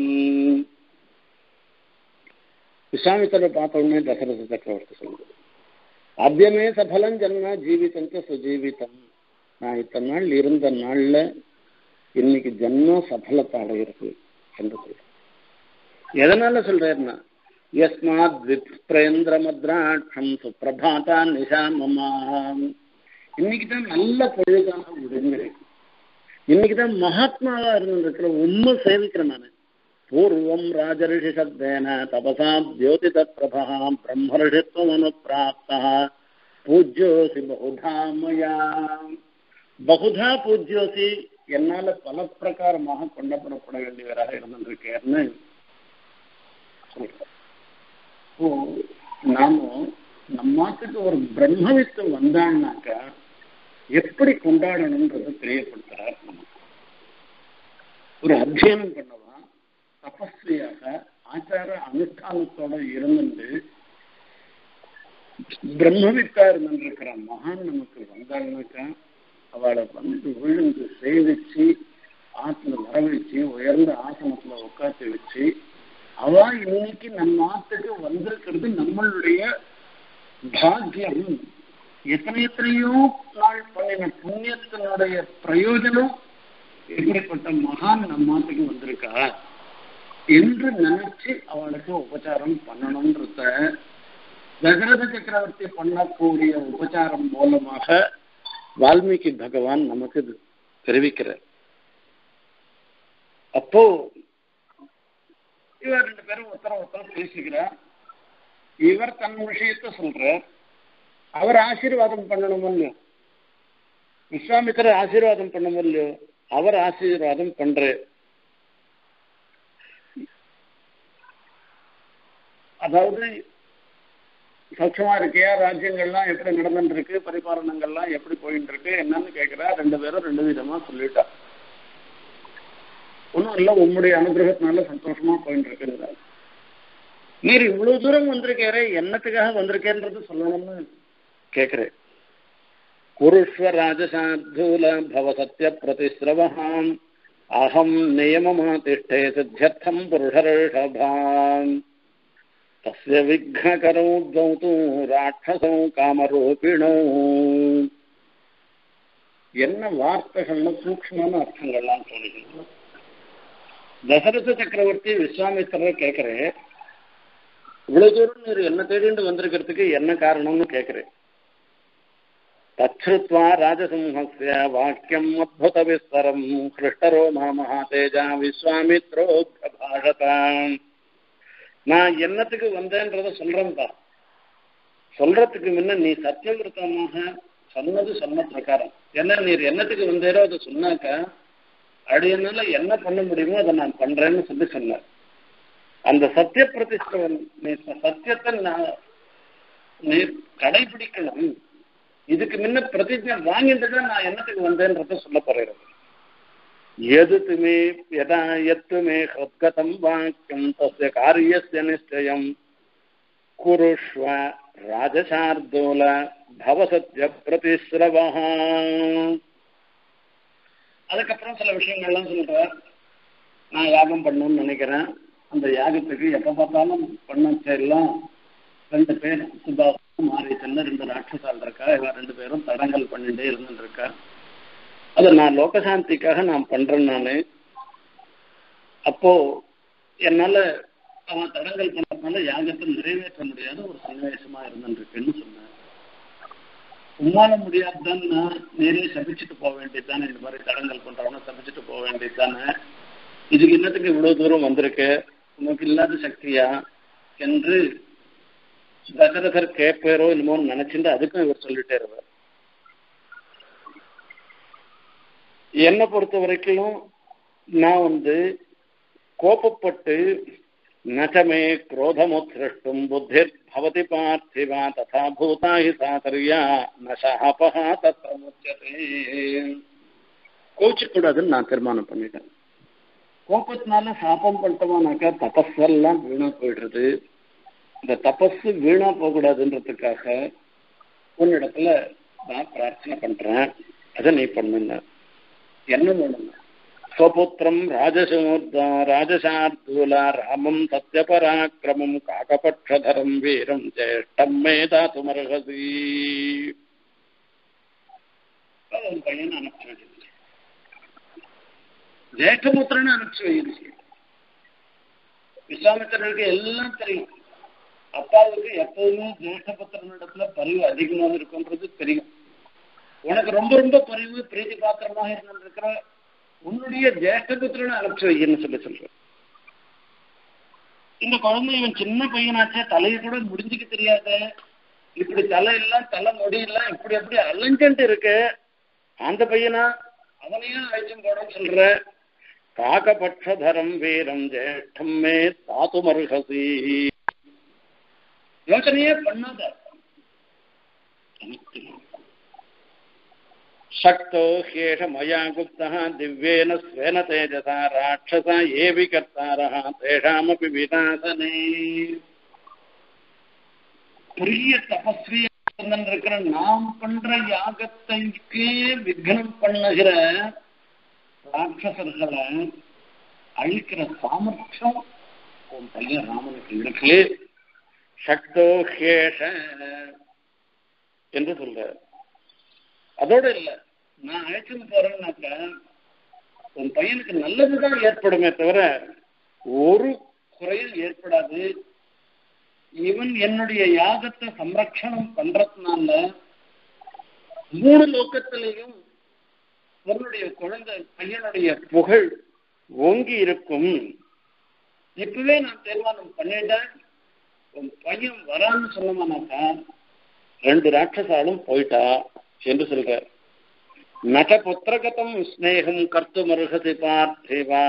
விஸ்வாமித்திர பார்த்த உடனே தசரத சக்கரவர்த்தி சொல்லுது அத்தியமே சபலம் ஜன்ம ஜீவிதம் சுஜீவிதம் நான் இத்தனை நாள் இருந்த நாள்ல இன்னைக்கு ஜன்மம் சபலத்தை அடையிறது என்று சொல்றேன் எதனால சொல்றாருன்னா யஸ்மாத் விப்ரேந்திர மத்ராட்சம் சுப்பிரபாதா நிஷாமமா இன்னைக்கு தான் நல்ல பொழுதாக விடுங்கிறேன் இன்னைக்கு தான் மகாத்மாவா இருந்திருக்கிற உண்மை சேவிக்கிறேன் நான் பூர்வம் ராஜரிஷி சப்தேன தபசா ஜோதித பிரபா பிரம்மரிஷித்வம் அனுப்பிராப்தா பூஜ்யோசி பகுதா மயா பகுதா பூஜ்யோசி என்னால பல பிரகாரமாக கொண்டாடப்பட வேண்டியவராக இருந்திருக்கேன்னு இப்போ நாம நம்மாத்துக்கு ஒரு பிரம்மவித்து வந்தான்னாக்கா எப்படி கொண்டாடணும்ன்றத தெரியப்படுத்துறார் நமக்கு ஒரு அத்தியனம் பண்ணவா தபஸ்வியாக ஆச்சார அனுஷ்டானத்தோட இருந்து பிரம்மவித்தா இருந்திருக்கிற மகான் நமக்கு வந்தாங்கனாக்கா அவளை வந்து விழுந்து சேவிச்சு ஆத்துல வரவழைச்சு உயர்ந்த ஆசனத்துல உட்காந்து வச்சு அவ இன்னைக்கு நம்ம ஆத்துக்கு வந்திருக்கிறது நம்மளுடைய பாக்கியம் எத்தனை எத்தனையோ நாள் பண்ணின புண்ணியத்தினுடைய பிரயோஜனம் எப்படிப்பட்ட மகான் நம்ம ஆத்துக்கு வந்திருக்கா என்று நினைச்சு அவளுக்கு உபச்சாரம் பண்ணணும்ன்றத தசரத சக்கரவர்த்தி பண்ணக்கூடிய உபச்சாரம் மூலமாக வால்மீகி பகவான் நமக்கு தெரிவிக்கிறார் அப்போ இவர் ரெண்டு பேரும் ஒருத்தர ஒருத்தர் பேசிக்கிறார் இவர் தன் விஷயத்த சொல்றார் அவர் ஆசீர்வாதம் பண்ணணும் இல்லையோ விஸ்வாமித்திரர் ஆசீர்வாதம் பண்ணணும் இல்லையோ அவர் ஆசீர்வாதம் பண்ற அதாவது சௌட்சமா இருக்கியா ராஜ்யங்கள்லாம் எப்படி நடந்துட்டு இருக்கு பரிபாலனங்கள்லாம் எப்படி போயிட்டு இருக்கு என்னன்னு கேட்கிறா ரெண்டு பேரும் ரெண்டு விதமா சொல்லிட்டா ஒன்றும் இல்லை உம்முடைய அனுகிரகத்தினால சந்தோஷமா போயிட்டு இருக்குங்கிறார் நீர் இவ்வளவு தூரம் வந்திருக்காரே என்னத்துக்காக வந்திருக்கேன்றது சொல்லணும்னு கேட்கிறேன் குருஷ்வ ராஜசாத்தூல பவ சத்திய பிரதிஸ்ரவஹாம் அகம் நியமமாதிஷ்டே சித்தியர்த்தம் புருஷர்ஷபாம் தஸ்ய விக்னகரோ தௌது ராட்சசோ காமரூபிணோ என்ன வார்த்தைகள்ல சூக்ஷ்மமான அர்த்தங்கள்லாம் தோணுகிறது தசரத சக்கரவர்த்தி விஸ்வாமித்திரர் கேட்கிறேன் இவ்வளவு தூரம் நீர் என்ன தேடிண்டு வந்திருக்கிறதுக்கு என்ன காரணம்னு கேட்கிறேன் தச்சுத்வா ராஜசிம்ஹஸ்ய வாக்கியம் அத்புத விஸ்தரம் கிருஷ்ணரோ மகாதேஜா விஸ்வாமித்ரோ பிரபாஷதாம் நான் என்னத்துக்கு வந்தேன்றத சொல்றேன் தான் சொல்றதுக்கு முன்ன நீ சத்தியவிரதமாக சொன்னது சொன்ன பிரகாரம் என்ன நீர் என்னத்துக்கு வந்தேரோ அதை சொன்னாக்க அடியனால என்ன பண்ண முடியுமோ அதை நான் பண்றேன்னு சொல்லி சொன்னார் அந்த சத்திய பிரதிஷ்டை நீ சத்தியத்தை நான் நீ கடைபிடிக்கணும் இதுக்கு முன்ன பிரதிஜை வாங்கிட்டு தான் நான் என்னத்துக்கு வந்தேன்றத சொல்ல போறேன் எது துமே யதா எத்துமே ஹத்கதம் வாக்கியம் தஸ்ய காரியஸ்ய நிச்சயம் குருஷ்வ ராஜசார்தூல பவசத்ய பிரதிஸ்ரவஹா அதுக்கப்புறம் சில விஷயங்கள்லாம் சொல்றார் நான் யாகம் பண்ணணும்னு நினைக்கிறேன் அந்த யாகத்துக்கு எப்ப பார்த்தாலும் பண்ணச்செல்லாம் ரெண்டு பேர் சுபாசம் மாரீசல்ல ரெண்டு ராட்சசால் இருக்கா இவன் ரெண்டு பேரும் தடங்கல் பண்ணிட்டே இருந்துட்டு இருக்கா அதை நான் லோகசாந்திக்காக நான் பண்றேன் நானு அப்போ என்னால அவன் தடங்கல் பண்ணதுனால யாகத்தை நிறைவேற்ற முடியாத ஒரு சன்னிவேசமா இருந்துருக்குன்னு சொன்னார் உன்னால முடியாதுதான்னா நேரே சபிச்சுட்டு போக வேண்டியதுதானே இந்த மாதிரி தடங்கல் பண்றவன சபிச்சுட்டு போக வேண்டியதுதானே இதுக்கு என்னத்துக்கு இவ்வளவு தூரம் வந்திருக்கு உனக்கு இல்லாத சக்தியா என்று தசரதர் கேட்பேரோ என்னமோன்னு நினைச்சுட்டு அதுக்கும் இவர் சொல்லிட்டே இருவார் என்னை பொறுத்த வரைக்கும் நான் வந்து கோபப்பட்டு நச்சமே குரோதமுத்ரஷ்டும் புத்திர் பவதி பார்த்திவா ததா பூதா ஹி சாதரியா நசாபகா தத்திர முச்சதே கோச்சிக்கூடாதுன்னு நான் தீர்மானம் பண்ணிட்டேன் கோபத்தினால சாபம் பண்ணிட்டோமானாக்கா தபஸெல்லாம் வீணா போயிடுறது இந்த தபஸ் வீணா போகக்கூடாதுன்றதுக்காக உன்னிடத்துல நான் பிரார்த்தனை பண்றேன் அதை நீ பண்ணுங்க என்ன பண்ணுங்க स्वपुत्रं राजशूर्दा राजशार्दूला रामं सत्यपराक्रमं काकपक्षधरं वीरं ज्येष्ठं मे दातुमर्हसि பையன் அனுப்பிச்சு வைக்கிறது ஜேஷ்டபுத்திரன் அனுப்பிச்சு வைக்கிறது விஸ்வாமித்திரருக்கு எல்லாம் தெரியும் அப்பாவுக்கு எப்பவுமே ஜேஷ்டபுத்திரனிடத்துல பரிவு அதிகமாக இருக்குன்றது தெரியும் உனக்கு ரொம்ப ரொம்ப பரிவு பிரீத்தி பாத்திரமாக இருந்திருக்கிற உன்னுடைய ஜேஷ்டபுத்திரனை அனுப்பிச்சு வைக்கணும்னு சொல்லி சொல்றேன் இந்த குழந்தை இவன் சின்ன பையனாச்சே தலையை கூட முடிஞ்சுக்க தெரியாத இப்படி தலை எல்லாம் தலை முடியெல்லாம் இப்படி அப்படி அலைஞ்சன்ட்டு இருக்கு அந்த பையனா அவனையும் அழைச்சும் போடன்னு சொல்ற காகபட்சதரம் வீரம் ஜேஷ்டம் மே தாத்து மருகசி யோசனையே பண்ணாத शक्तो ह्येष मया गुप्तः दिव्येन स्वेन तेजसा राक्षसा ये विकर्तारः तेषामपि विनाशने பெரிய தபஸ்வியா இருக்கிற நாம் பண்ற யாகத்தைக்கே விக்னம் பண்ணுகிற ராட்சசர்களை அழிக்கிற சாமர்த்தியம் உன் பையன் ராமனுக்கு இருக்கு சக்தோ ஹேஷ என்று சொல்ற அதோட இல்ல நான் அழைச்சிட்டு போறேன்னாக்க உன் பையனுக்கு நல்லதுதான் ஏற்படுமே தவிர ஒரு குறையும் ஏற்படாது இவன் என்னுடைய யாகத்தை சம்ரக்ஷணம் பண்றதுனால மூணு லோக்கத்திலையும் உன்னுடைய குழந்தை பையனுடைய புகழ் ஓங்கி இருக்கும் இப்பவே நான் தீர்மானம் பண்ணிட்டேன் உன் பையன் வரான்னு சொன்னமானாக்கா ரெண்டு ராட்சசாலும் போயிட்டா என்று சொல்றார் நக புத்திரகதம் ஸ்னேகம் கர்த்தும் அருகதி பார்த்திவா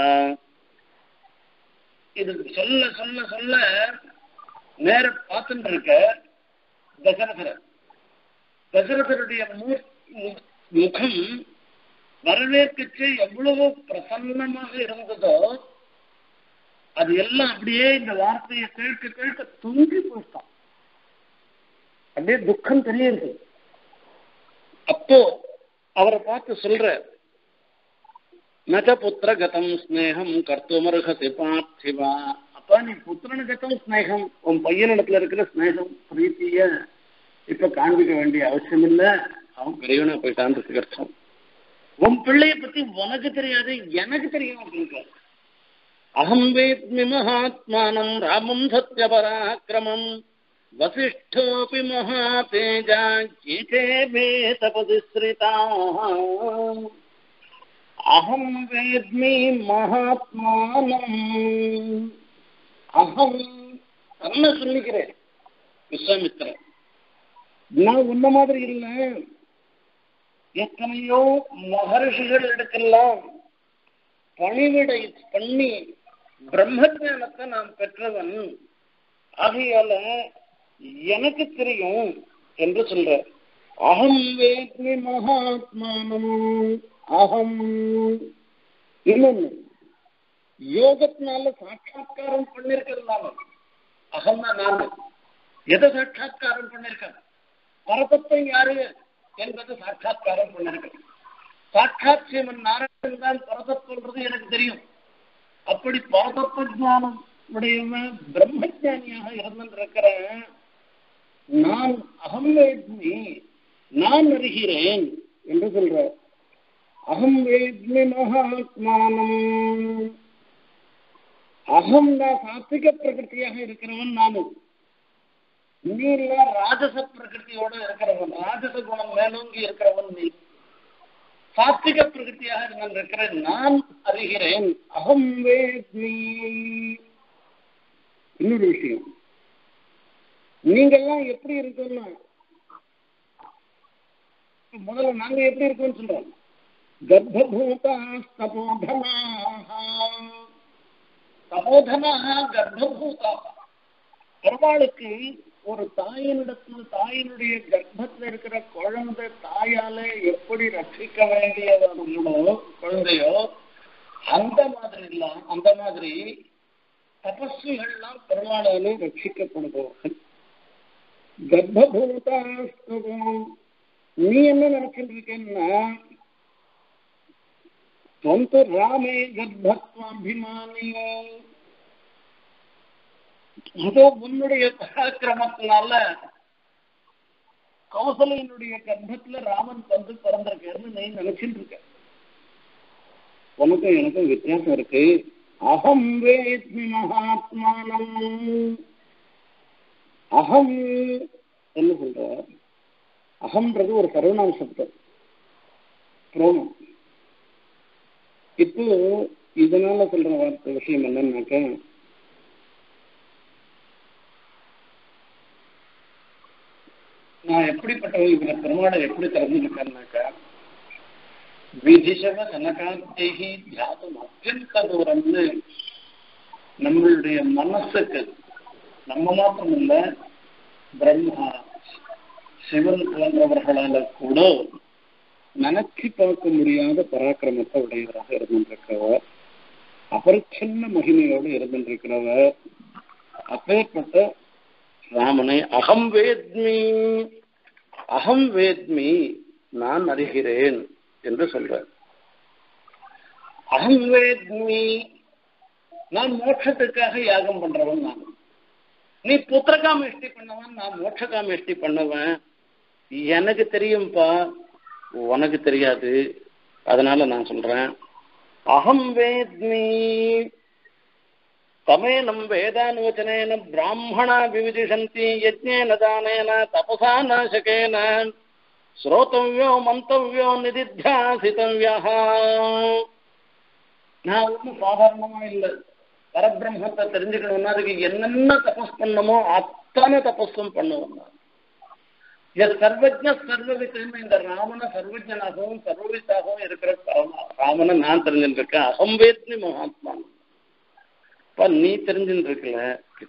இது சொல்ல சொல்ல சொல்ல நேர பார்த்துட்டு இருக்க தசரதர் தசரதருடைய முகம் வரவேற்கச்சு எவ்வளவோ பிரசன்னமாக இருந்ததோ அது எல்லாம் அப்படியே இந்த வார்த்தையை கேட்க கேட்க தொங்கி போயிட்டான் அப்படியே துக்கம் தெரியுது அப்போ அவரை பார்த்து சொல்ற நக புத்திர கதம் ஸ்னேகம் கர்த்துமர்ஹசி பார்த்திவா அப்பா நீ புத்திரனு கதம் ஸ்னேகம் உன் பையனிடத்துல இருக்கிற ஸ்னேகம் பிரீத்திய இப்ப காண்பிக்க வேண்டிய அவசியம் இல்ல அவன் பெரியவனா போயிட்டான்றதுக்கு அர்த்தம் உன் பிள்ளைய பத்தி உனக்கு தெரியாது எனக்கு தெரியும் அப்படின்னு அகம் வேத்மி மகாத்மானம் ராமம் சத்யபராக்கிரமம் वसिष्ठोऽपि महातेजा गीते मे तपदिश्रिताः अहं वेद्मि महात्मानम् அகம் தன்னை சொல்லிக்கிறேன் விஸ்வாமித்திரன் நான் உன்ன மாதிரி இல்லை எத்தனையோ மகர்ஷிகள் இடத்தெல்லாம் பணிவிடை பண்ணி பிரம்மஜானத்தை நான் பெற்றவன் ஆகையால எனக்கு தெரியும் என்று சொல்ற அகம் வேத்மி மகாத்மானம் அகம் இன்னொன்னு யோகத்தினால சாட்சா்காரம் பண்ணிருக்கிறதுனால அகம்னா நான் எதை சாட்சா்காரம் பண்ணிருக்கேன் பரதத்தை யாரு என்பது சாட்சா்காரம் பண்ணிருக்கேன் சாட்சாத் சிவன் நாராயணன் தான் பரதத் சொல்றது எனக்கு தெரியும் அப்படி பரதத்துவ ஜானம் உடையவன் பிரம்மஜானியாக இருந்திருக்கிற நான் அகம் வேத்மி நான் அறிகிறேன் என்று சொல்ற அகம் வேத்மி மகாத்மானம் அகம் நான் சாத்விக பிரகிருத்தியாக இருக்கிறவன் நானும் நீ இல்ல ராஜச பிரகிருதியோட இருக்கிறவன் ராஜச குணம் மேலோங்கி இருக்கிறவன் நீ சாத்விக பிரகிருத்தியாக நான் இருக்கிறேன் நான் அறிகிறேன் அகம் வேத்மி இன்னொரு விஷயம் நீங்கெல்லாம் எப்படி இருக்கோம்னா முதல்ல நாங்க எப்படி இருக்கோம்னு சொல்றோம் கர்ப்பூதா தபோதனாக தபோதனாக கர்ப்பூதா பெருமாளுக்கு ஒரு தாயினிடத்துல தாயினுடைய கர்ப்பத்துல இருக்கிற குழந்தை தாயால எப்படி ரட்சிக்க வேண்டியவர்களோ குழந்தையோ அந்த மாதிரி இல்ல அந்த மாதிரி தபஸ்விகள்லாம் பெருமாளாலே ரட்சிக்கப்படுபவர்கள் கர்ப்பூதாஸ்தவம் நீ என்ன நினைச்சிட்டு இருக்கேன்னா தொந்து ராமே கர்ப்பத்வாபிமானி இதோ உன்னுடைய பராக்கிரமத்தினால கௌசலையினுடைய கர்ப்பத்துல ராமன் வந்து பிறந்திருக்காருன்னு நீ நினைச்சிட்டு இருக்க உனக்கும் எனக்கும் வித்தியாசம் இருக்கு அகம் வேத்மி மகாத்மானம் அகம் என்ன சொல்ற அகம்ன்றது ஒரு சர்வநாம சப்தம் புரோணம் இப்போ இதனால சொல்ற வார்த்தை விஷயம் என்னன்னாக்க நான் எப்படிப்பட்டவன் இவரை பெருமாளை எப்படி தெரிஞ்சுக்கிட்டேன்னாக்கா விதிஷவ சனகாந்தேகி தியானம் அத்தியந்த தூரம்னு நம்மளுடைய மனசுக்கு நம்ம மாத்திரம் இல்ல பிரம்மா சிவன் போன்றவர்களால கூட நினைச்சு பார்க்க முடியாத பராக்கிரமத்தை உடையவராக இருந்திருக்கிறவர் அபரிச்சின்ன மகிமையோடு இருந்திருக்கிறவர் அப்பேற்பட்ட ராமனை அகம் வேத்மி அகம் வேத்மி நான் அறிகிறேன் என்று சொல்றார் அகம் வேத்மி நான் மோட்சத்துக்காக யாகம் பண்றவன் நான் நீ புத்திரகாமேஷ்டி பண்ணவன் நான் மோட்சகாமேஷ்டி பண்ணுவேன் எனக்கு தெரியும்பா உனக்கு தெரியாது அதனால நான் சொல்றேன் அகம் வேத்மி தமேனம் வேதானுவச்சனேன பிராமணா விவிதிஷந்தி யஜ்ஞேன தானேன தபசா நாசகேன ஸ்ரோதவ்யோ மந்தவ்யோ நிதித்தியாசித்தவ்யா நான் ஒன்றும் சாதாரணமா இல்லை பரபிரம்மத்தை தெரிஞ்சுக்கணும்னா அதுக்கு என்னென்ன தபஸ் பண்ணமோ அத்தனை தபஸும் பண்ணுவேன் நான் எஸ் சர்வஜ சர்வவித்தன்னு இந்த ராமனை சர்வஜனாகவும் சர்வவித்தாகவும் இருக்கிற ராமனை நான் தெரிஞ்சுட்டு இருக்கேன் அகம்பேத்னி மகாத்மா அப்ப நீ தெரிஞ்சுட்டு இருக்கல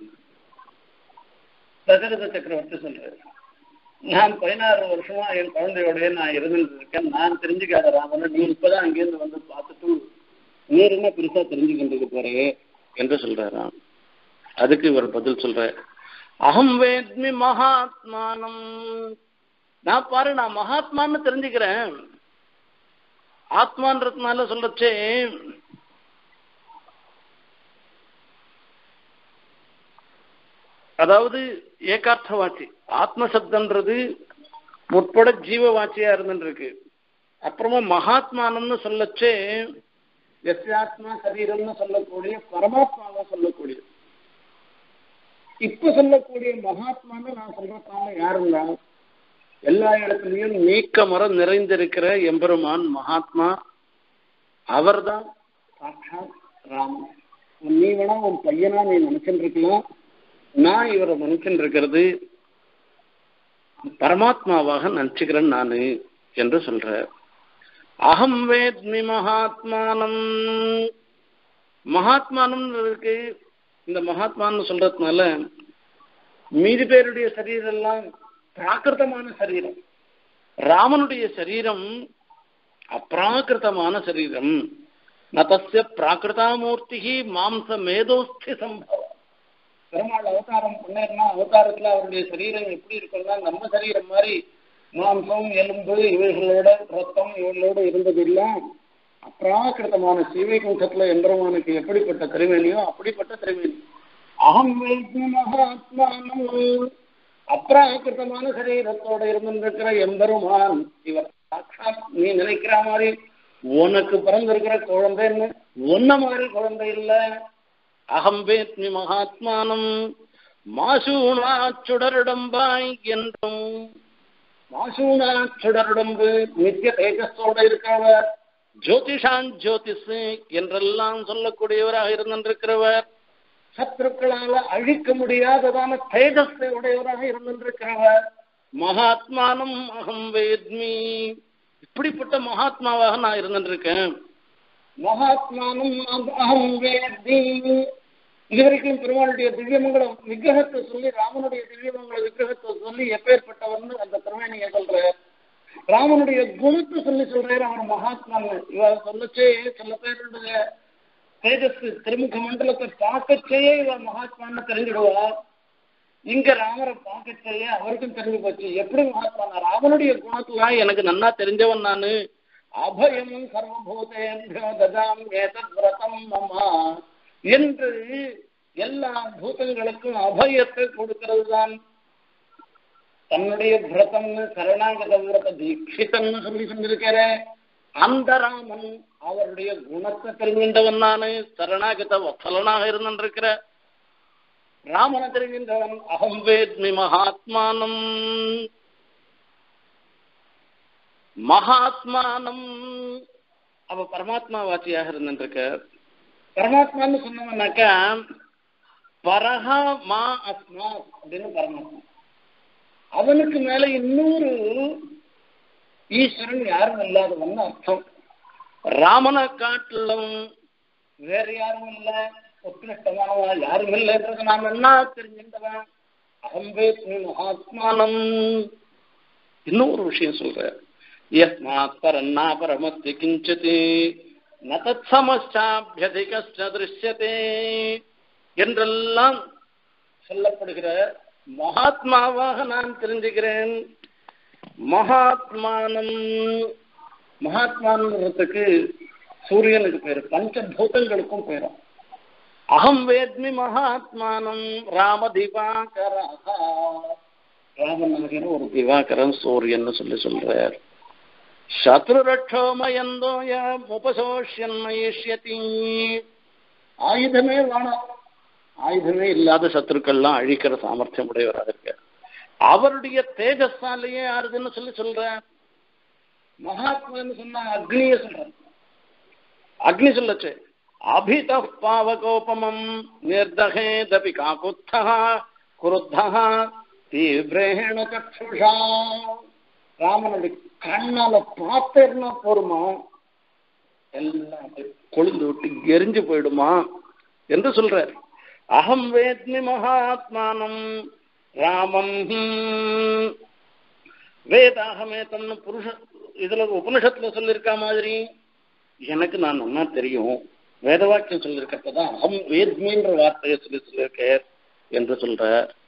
தசரத சக்கரவர்த்தி சொல்றாரு நான் பதினாறு வருஷமா என் குழந்தையோடய நான் இருந்துட்டு இருக்கேன் நான் தெரிஞ்சுக்காத ராமனை நீ இப்பதான் அங்கேருந்து வந்து பார்த்துட்டு நீ என்ன பெருசா தெரிஞ்சுக்கிட்டு போறே என்று சொல்றாராம் அதுக்கு இவர் பதில் சொல்ற அகம் வேத்மி மகாத்மானம் நான் பாரு நான் மகாத்மான்னு தெரிஞ்சுக்கிறேன் ஆத்மான்றதுனால சொல்லச்சே அதாவது ஏகார்த்த வாட்சி ஆத்ம சப்தன்றது முற்பட ஜீவ வாட்சியா இருந்துருக்கு அப்புறமா மகாத்மானம்னு சொல்லச்சே எஸ்யாத்மா சரீரம்னு சொல்லக்கூடிய பரமாத்மாவை சொல்லக்கூடிய இப்ப சொல்லக்கூடிய மகாத்மான்னு நான் சொல்றதுனால யாருங்க எல்லா இடத்துலயும் நீக்க மரம் நிறைந்திருக்கிற எம்பெருமான் மகாத்மா அவர்தான் சாட்சாத் ராமன் நீ வேணா உன் பையனா நீ நினைச்சுட்டு இருக்கலாம் நான் இவரை நினைச்சுட்டு இருக்கிறது பரமாத்மாவாக நினைச்சுக்கிறேன் நானு என்று சொல்ற அகம் வேத்மி மகாத்மானம் மகாத்மானம் இருக்கு இந்த மகாத்மான்னு சொல்றதுனால மீதி பேருடைய சரீரம் எல்லாம் பிராகிருத்தமான சரீரம் ராமனுடைய சரீரம் அப்ராகிருத்தமான சரீரம் நதஸ்ய பிராகிருதாமூர்த்தி மாம்ச மேதோஸ்தி சம்பவம் பெருமாள் அவதாரம் பண்ணாருன்னா அவதாரத்துல அவருடைய சரீரம் எப்படி இருக்குன்னா நம்ம சரீரம் மாதிரி மாம்சம் எலும்பு இவைகளோட ரத்தம் இவைகளோட இருந்தது இல்ல அப்ராகிருத்தமான சீவைகுண்டத்துல எம்பெருமானுக்கு எப்படிப்பட்ட திருமேனியோ அப்படிப்பட்ட திருமேனி அகம் வைத்து மகாத்மானம் அப்ராகிருத்தமான சரீரத்தோட இருந்திருக்கிற எம்பெருமான் இவர் சாட்சாத் நீ நினைக்கிற மாதிரி உனக்கு பிறந்திருக்கிற குழந்தைன்னு ஒன்ன மாதிரி குழந்தை இல்ல அகம் வேத்மி மகாத்மானம் மாசூனா சுடருடம்பாய் என்றும் மாசூனா சுடருடம்பு நித்திய தேஜஸோட இருக்கிறவர் ஜோதிஷான் ஜோதிஷ் என்றெல்லாம் சொல்லக்கூடியவராக இருந்திருக்கிறவர் சத்துருக்களால அழிக்க முடியாததான தேஜஸை உடையவராக இருந்திருக்கிறவர் மகாத்மானம் அகம் வேத்மி இப்படிப்பட்ட மகாத்மாவாக நான் இருந்திருக்கேன் மகாத்மானம் அகம் வேத்மி இதுவரைக்கும் பெருமாளுடைய திவ்யமங்கலம் விக்கிரகத்தை சொல்லி ராமனுடைய திவ்யமங்கல விக்கிரகத்தை சொல்லி எப்பேற்பட்டவர்னு அந்த திருமணியை சொல்றார் ராமனுடைய குணத்தை சொல்லி சொல்றாரு அவர் மகாத்மான்னு இவ சொல்லச்சே சில பேருடைய தேஜஸ் திருமுக மண்டலத்தை பார்க்கச்சே இவ மகாத்மான்னு தெரிஞ்சிடுவா இங்க ராமரை பார்க்கச்சே அவருக்கும் தெரிஞ்சு போச்சு எப்படி மகாத்மா ராமனுடைய குணத்துல எனக்கு நன்னா தெரிஞ்சவன் நானு அபயம் சர்வபூதேந்திரோ ததாம் ஏதத் விரதம் மமா என்று எல்லா பூதங்களுக்கும் அபயத்தை கொடுக்கிறது தான் தன்னுடைய விரதம்னு சரணாகத விரத தீட்சிதம்னு சொல்லி சொல்லியிருக்கிற அந்த ராமன் அவருடைய குணத்தை தெரிஞ்சின்றவன் நானு சரணாகத வசலனாக இருந்திருக்கிற ராமனை தெரிகின்றவன் அகம் வேத்மி மகாத்மானம் மகாத்மானம் அவ பரமாத்மா வாச்சியாக இருந்திருக்க பரமாத்மான்னு சொன்னோம்னாக்கா பரஹா மா அஸ்மா அப்படின்னு பரமாத்மா அவனுக்கு மேல இன்னொரு ஈஸ்வரன் யாரும் இல்லாதவன் அர்த்தம் ராமனை காட்டிலும் வேற யாரும் இல்ல உத்கிருஷ்டமானவன் யாரும் இல்லைன்றது நாம் என்ன தெரிஞ்சின்றவன் அகம்பேத்மி மகாத்மானம் இன்னும் ஒரு விஷயம் சொல்றேன் யஸ்மாத் பரன்னா பரமஸ்தி கிஞ்சித் ந தத் சமஸ்டாபியதிகஸ்ட திருஷ்யத்தே என்றெல்லாம் சொல்லப்படுகிற மகாத்மாவாக நான் தெரிஞ்சுக்கிறேன் மகாத்மானம் மகாத்மான்றதுக்கு சூரியனுக்கு பேரு பஞ்சபூதங்களுக்கும் பேரும் அகம் வேத்மி மகாத்மானம் ராம திவாகரா ராமன் ஆகிற ஒரு திவாகரன் சூரியன் சொல்லி சொல்றார் சத்ருரட்சோமயந்தோய உபசோஷன்மயிஷ்யதி ஆயுதமே வேணாம் ஆயுதமே இல்லாத சத்துருக்கள்லாம் அழிக்கிற சாமர்த்தியம் உடையவராக இருக்க அவருடைய தேஜஸாலேயே ஆறுதுன்னு சொல்லி சொல்ற மகாத்மான்னு சொன்னா அக்னிய சொல்ற அக்னி சொல்லச்சு அபித பாவகோபமம் நிர்தகேதபி காக்குத்தா குருத்தா தீவிரேண சக்ஷுஷா ராமனுடைய கண்ணால பார்த்தேன்னா போருமா எல்லாம் அப்படியே கொழுந்து விட்டு எரிஞ்சு போயிடுமா என்று சொல்றார் அகம் வேத்மி மகாத்மானம் ராமம் வேதாகமே தன்னு புருஷ இதுல உபனிஷத்துல சொல்லியிருக்க மாதிரி எனக்கு நான் நல்லா தெரியும் வேத வாக்கியம் சொல்லியிருக்கப்பதான் அகம் வேத்மின்ற வார்த்தையை சொல்லி சொல்லியிருக்க என்று சொல்ற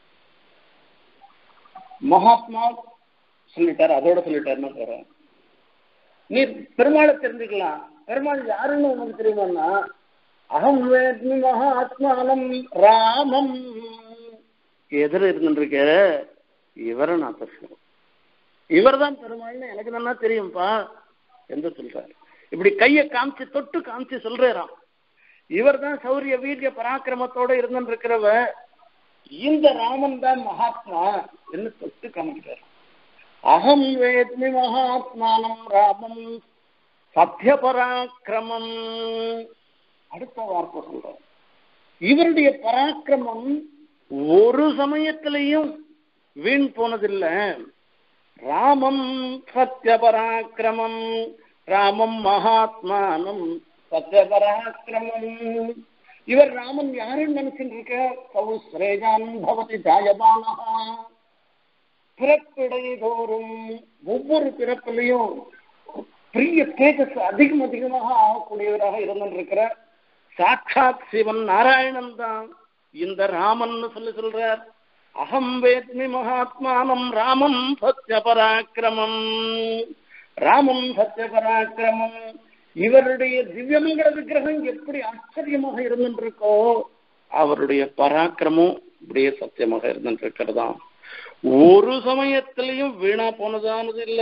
மகாத்மா சொல்லிட்டார் அதோட சொல்லிட்டாருன்னு போறேன் நீ பெருமாளை தெரிஞ்சுக்கலாம் பெருமாள் யாருன்னு உனக்கு தெரியுமான்னா அகம் வேத்மி மகாத்மானம் ராமம் எதிர இருந்துருக்க இவரை நான் பேசுகிறேன் இவர் தான் பெருமாள்னு எனக்கு நல்லா தெரியும்பா என்று சொல்றாரு இப்படி கையை காமிச்சு தொட்டு காமிச்சு சொல்றாராம் இவர் தான் சௌரிய வீரிய பராக்கிரமத்தோட இருந்துருக்கிறவ இந்த ராமன் தான் மகாத்மா என்று தொட்டு காமிக்கிறார் அகம் வேத்மி மகாத்மானம் ராமம் சத்திய பராக்கிரமம் அடுத்த வார்த்தை சொல்றார் இவருடைய பராக்கிரமம் ஒரு சமயத்திலையும் வீண் போனதில்லை ராமம் சத்திய பராக்கிரமம் ராமம் மகாத்மானம் சத்திய பராக்கிரமம் இவர் ராமன் யாருன்னு நினைச்சுட்டு இருக்க சௌஸ்ரேஜான் பவதி ஜாயமானஹா பிறப்பிடை தோறும் ஒவ்வொரு பிறப்பிலையும் பிரிய தேஜஸ் அதிகம் அதிகமாக ஆகக்கூடியவராக இருந்திருக்கிற சாட்சாத் சிவன் நாராயணன் தான் இந்த ராமன் சொல்லி சொல்றார் அகம் வேத்மி மகாத்மானம் ராமம் சத்திய பராக்கிரமம் ராமம் சத்திய பராக்கிரமம் இவருடைய திவ்யமங்கல விக்கிரகம் எப்படி ஆச்சரியமாக இருந்துருக்கோ அவருடைய பராக்கிரமும் இப்படியே சத்தியமாக இருந்துருக்கிறதாம் ஒரு சமயத்திலையும் வீணா போனதானது இல்ல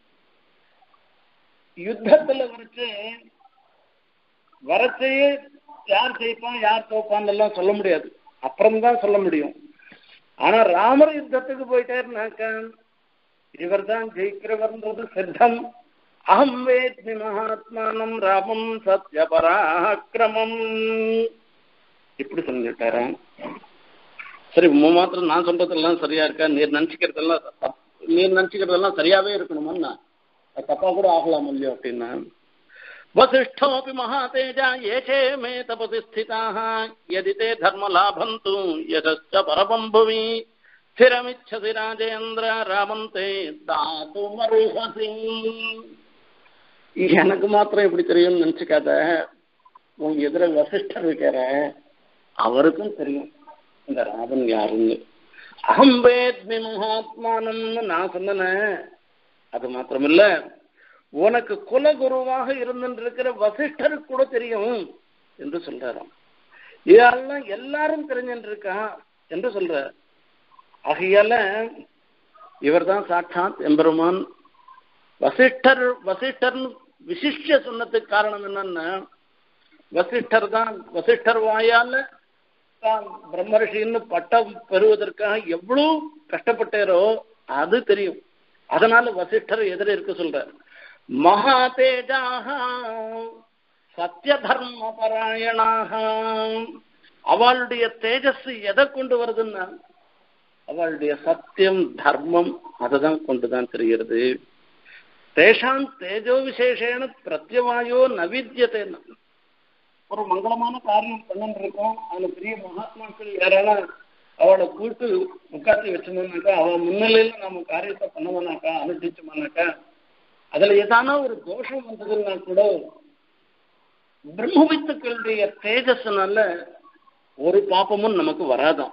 யுத்தத்துல வரைச்சு வரச்சையே யார் ஜெயிப்பான் யார் தோப்பான்னு எல்லாம் சொல்ல முடியாது அப்புறம்தான் சொல்ல முடியும் ஆனா ராமர் யுத்தத்துக்கு போயிட்டாருனாக்க இவர் தான் ஜெயிக்கிறவர்ன்றது சித்தம் அகம் வேத்மி மகாத்மானம் ராமம் சத்ய பராக்கிரமம் இப்படி சொல்லிட்டாராம் சரி உங்க மாத்திரம் நான் சொல்றதெல்லாம் சரியா இருக்கா நீர் நினைச்சுக்கிறதெல்லாம் தப்- நீர் நினைச்சுக்கிறதெல்லாம் சரியாவே இருக்கணுமா அது தப்பா கூட ஆகலாம் இல்லையோ அப்படின்னா वसिष्ठोऽपि महातेजा ये चे मे तपसि स्थिताः यदि ते धर्मलाभं तु यशश्च परमं भुवि स्थिरमिच्छसि राजेन्द्र रामं ते दातुमर्हसि எனக்கு மாத்திரம் எப்படி தெரியும்னு நினைச்சுக்காத உன் எதிர வசிஷ்டர் இருக்கிற அவருக்கும் தெரியும் இந்த ராமன் யாருன்னு அகம் வேத்மி மகாத்மானம்னு நான் சொன்னேன் அது மாத்திரமில்ல உனக்கு குலகுருவாக இருந்திருக்கிற வசிஷ்டருக்கு கூட தெரியும் என்று சொல்றாராம் இதெல்லாம் எல்லாரும் தெரிஞ்சிருக்கா என்று சொல்ற ஆகையால இவர்தான் சாட்சாத் எம்பெருமான் வசிஷ்டர் வசிஷ்டர் விசிஷ்ய சொன்னதுக்கு காரணம் என்னன்னா வசிஷ்டர் தான் வசிஷ்டர் வாயால தான் பிரம்மரிஷின்னு பட்டம் பெறுவதற்காக எவ்வளவு கஷ்டப்பட்டாரோ அது தெரியும் அதனால வசிஷ்டர் எதிர இருக்க சொல்றார் மகா தேஜாக சத்திய தர்ம பராயணாக அவளுடைய தேஜஸ் எதை கொண்டு வருதுன்னா அவளுடைய சத்தியம் தர்மம் அதுதான் கொண்டுதான் தெரிகிறது தேஷாம் தேஜோ விசேஷேன பிரத்யவாயோ நவித்தியதேன்னு ஒரு மங்களமான காரியம் பண்ணிட்டு இருக்கோம் அதுல பெரிய மகாத்மாக்கள் யாரால அவளை கூட்டு உட்காந்து வச்சோம்னாக்கா அவன் முன்னிலையில நம்ம காரியத்தை பண்ணுவோம்னாக்கா அனுஷ்டிச்சோம்னாக்கா அதுல ஏதான ஒரு தோஷம் வந்ததுன்னா கூட பிரம்மவித்துக்களுடைய தேஜஸ்னால ஒரு பாப்பமும் நமக்கு வராதாம்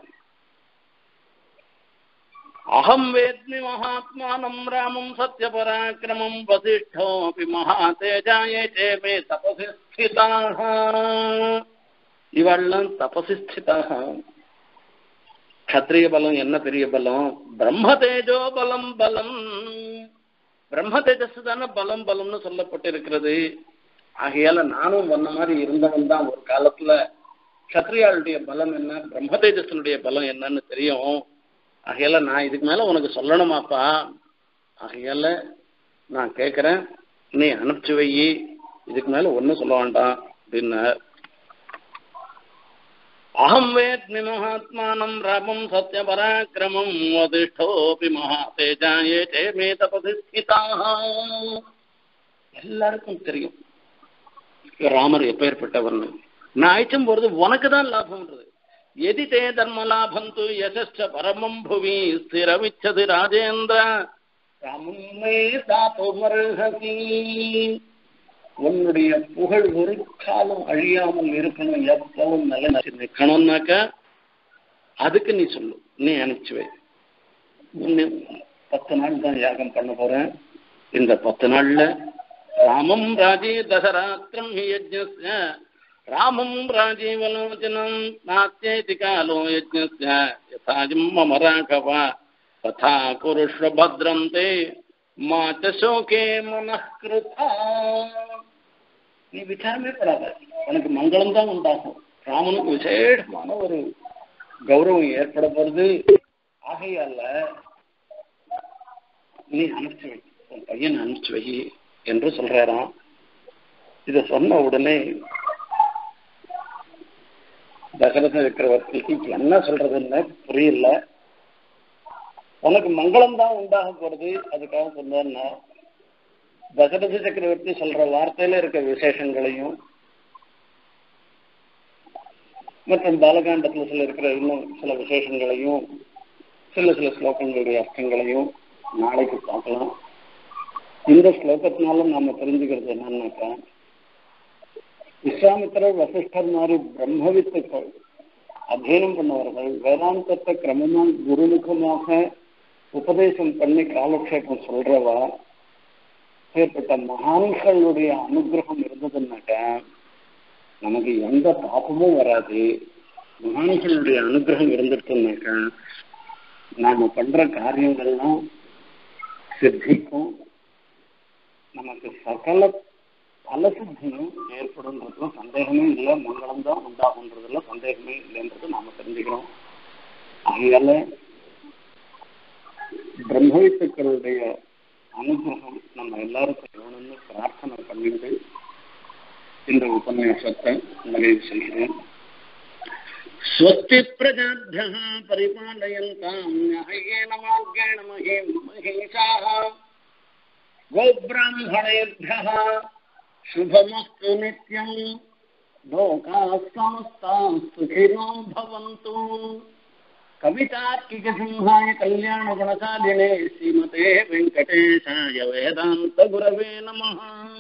அகம் வேத்மி மகாத்மானம் ராமம் சத்ய பராக்கிரமம் வசிஷ்டோபி மகாதேஜாயே சேமே தபசி ஸ்திதாக இவெல்லாம் தபசி ஸ்திதாக க்ஷத்ரிய பலம் என்ன பெரிய பலம் பிரம்ம தேஜோ பலம் பலம் பிரம்ம தேஜஸ் தானே பலம் பலம்னு சொல்லப்பட்டிருக்கிறது ஆகையால நானும் வந்த மாதிரி இருந்தவன் தான் ஒரு காலத்துல க்ஷத்ரியாளுடைய பலம் என்ன பிரம்ம தேஜஸனுடைய பலம் என்னன்னு தெரியும் ஆகையால நான் இதுக்கு மேல உனக்கு சொல்லணுமாப்பா ஆகையால நான் கேட்குறேன் நீ அனுப்பிச்சு வை இதுக்கு மேல ஒன்றும் சொல்ல வேண்டாம் அப்படின்னார் அகம் வேத்மி மகாத்மானம் ராமம் சத்ய பராக்கிரமம் வதிஷ்டோபி மகாதேஜாயே சேமே தபசி ஸ்திதாக எல்லாருக்கும் தெரியும் ராமர் எப்பேற்பட்டவர்னு நான் அழைச்சும் போறது உனக்கு தான் லாபம்ன்றது எதி தே தர்ம லாபம் து யசஸ்ச பரமம் புவி ஸ்திரமிச்சது ராஜேந்திர ராமம் மே தாத்துமர்ஹசி உன்னுடைய புகழ் ஒரு காலம் அழியாமல் இருக்கணும் எப்பவும் நல்ல நிற்கணும்னாக்க அதுக்கு நீ சொல்லு நீ அனுப்பிச்சு வை இன்னும் பத்து நாள் தான் யாகம் பண்ண போறேன் இந்த பத்து நாள்ல ராமம் ராஜே தசராத்திரம் ஹி யஜ்ஞஸ்ய ராமம் ராஜீவலோச்சனம் நாத்தியேதி காலோ யஜ்ஞஸ்ய யதாஜம் மம ராഘவ ததா குருஷ்வ பத்ரம் தே மா ச சோகே மனः கிருதா நீ விசாரமே படாத உனக்கு மங்களம் தான் உண்டாகும் ராமனுக்கு விசேஷமான ஒரு கௌரவம் ஏற்பட போறது ஆகையால நீ அனுப்பிச்சு வை உன் பையன் அனுப்பிச்சு வை என்று சொல்றாராம் இத சொன்ன உடனே தசரத சக்கரவர்த்திக்கு என்ன சொல்றதுன்னு புரியல உனக்கு மங்களம் தான் உண்டாக போறது அதுக்காக சொன்னா தசரத சக்கரவர்த்தி சொல்ற வார்த்தையில இருக்க விசேஷங்களையும் மற்றும் பாலகாண்டத்துல சில இருக்கிற இன்னும் சில விசேஷங்களையும் சில சில ஸ்லோகங்களுடைய அர்த்தங்களையும் நாளைக்கு பார்க்கலாம் இந்த ஸ்லோகத்தினால நாம தெரிஞ்சுக்கிறது என்னன்னாக்கா விஸ்வாமித்திரர் வசிஷ்டர் மாதிரி பிரம்மவித்துக்கள் அத்தியனம் பண்ணவர்கள் வேதாந்தத்தை கிரமமா குருமுகமாக உபதேசம் பண்ணி காலக்ஷேபம் சொல்றவா ஏற்பட்ட மகான்களுடைய அனுகிரகம் இருந்ததுன்னாக்கா நமக்கு எந்த பாப்பமும் வராது மகான்களுடைய அனுகிரகம் இருந்துட்டுனாக்கா நாம பண்ற காரியங்கள்லாம் சித்திக்கும் நமக்கு சகல பலசித்தியும் ஏற்படும்ன்றதுல சந்தேகமே இல்லை மங்களம் தான் உண்டாகுன்றதுல சந்தேகமே இல்லைன்றது நாம தெரிஞ்சுக்கிறோம் அதனால பிரம்மவித்துக்களுடைய அனுகிரகம் நம்ம எல்லாருக்கும் வேணும்னு பிரார்த்தனை பண்ணிட்டு இந்த உபன்யாசத்தை நிறைவு செய்கிறேன் स्वस्ति प्रजाभ्यः परिपालयन्ताम् न्याय्येन मार्गेण महीम् महिषाः गोब्राह्मणेभ्यः शुभमस्तु नित्यम् लोकाः समस्ताः सुखिनो भवन्तु कवितार्किकसिंहाय कल्याणगुणशालिने श्रीमते वेङ्कटेशाय वेदान्तगुरवे नमः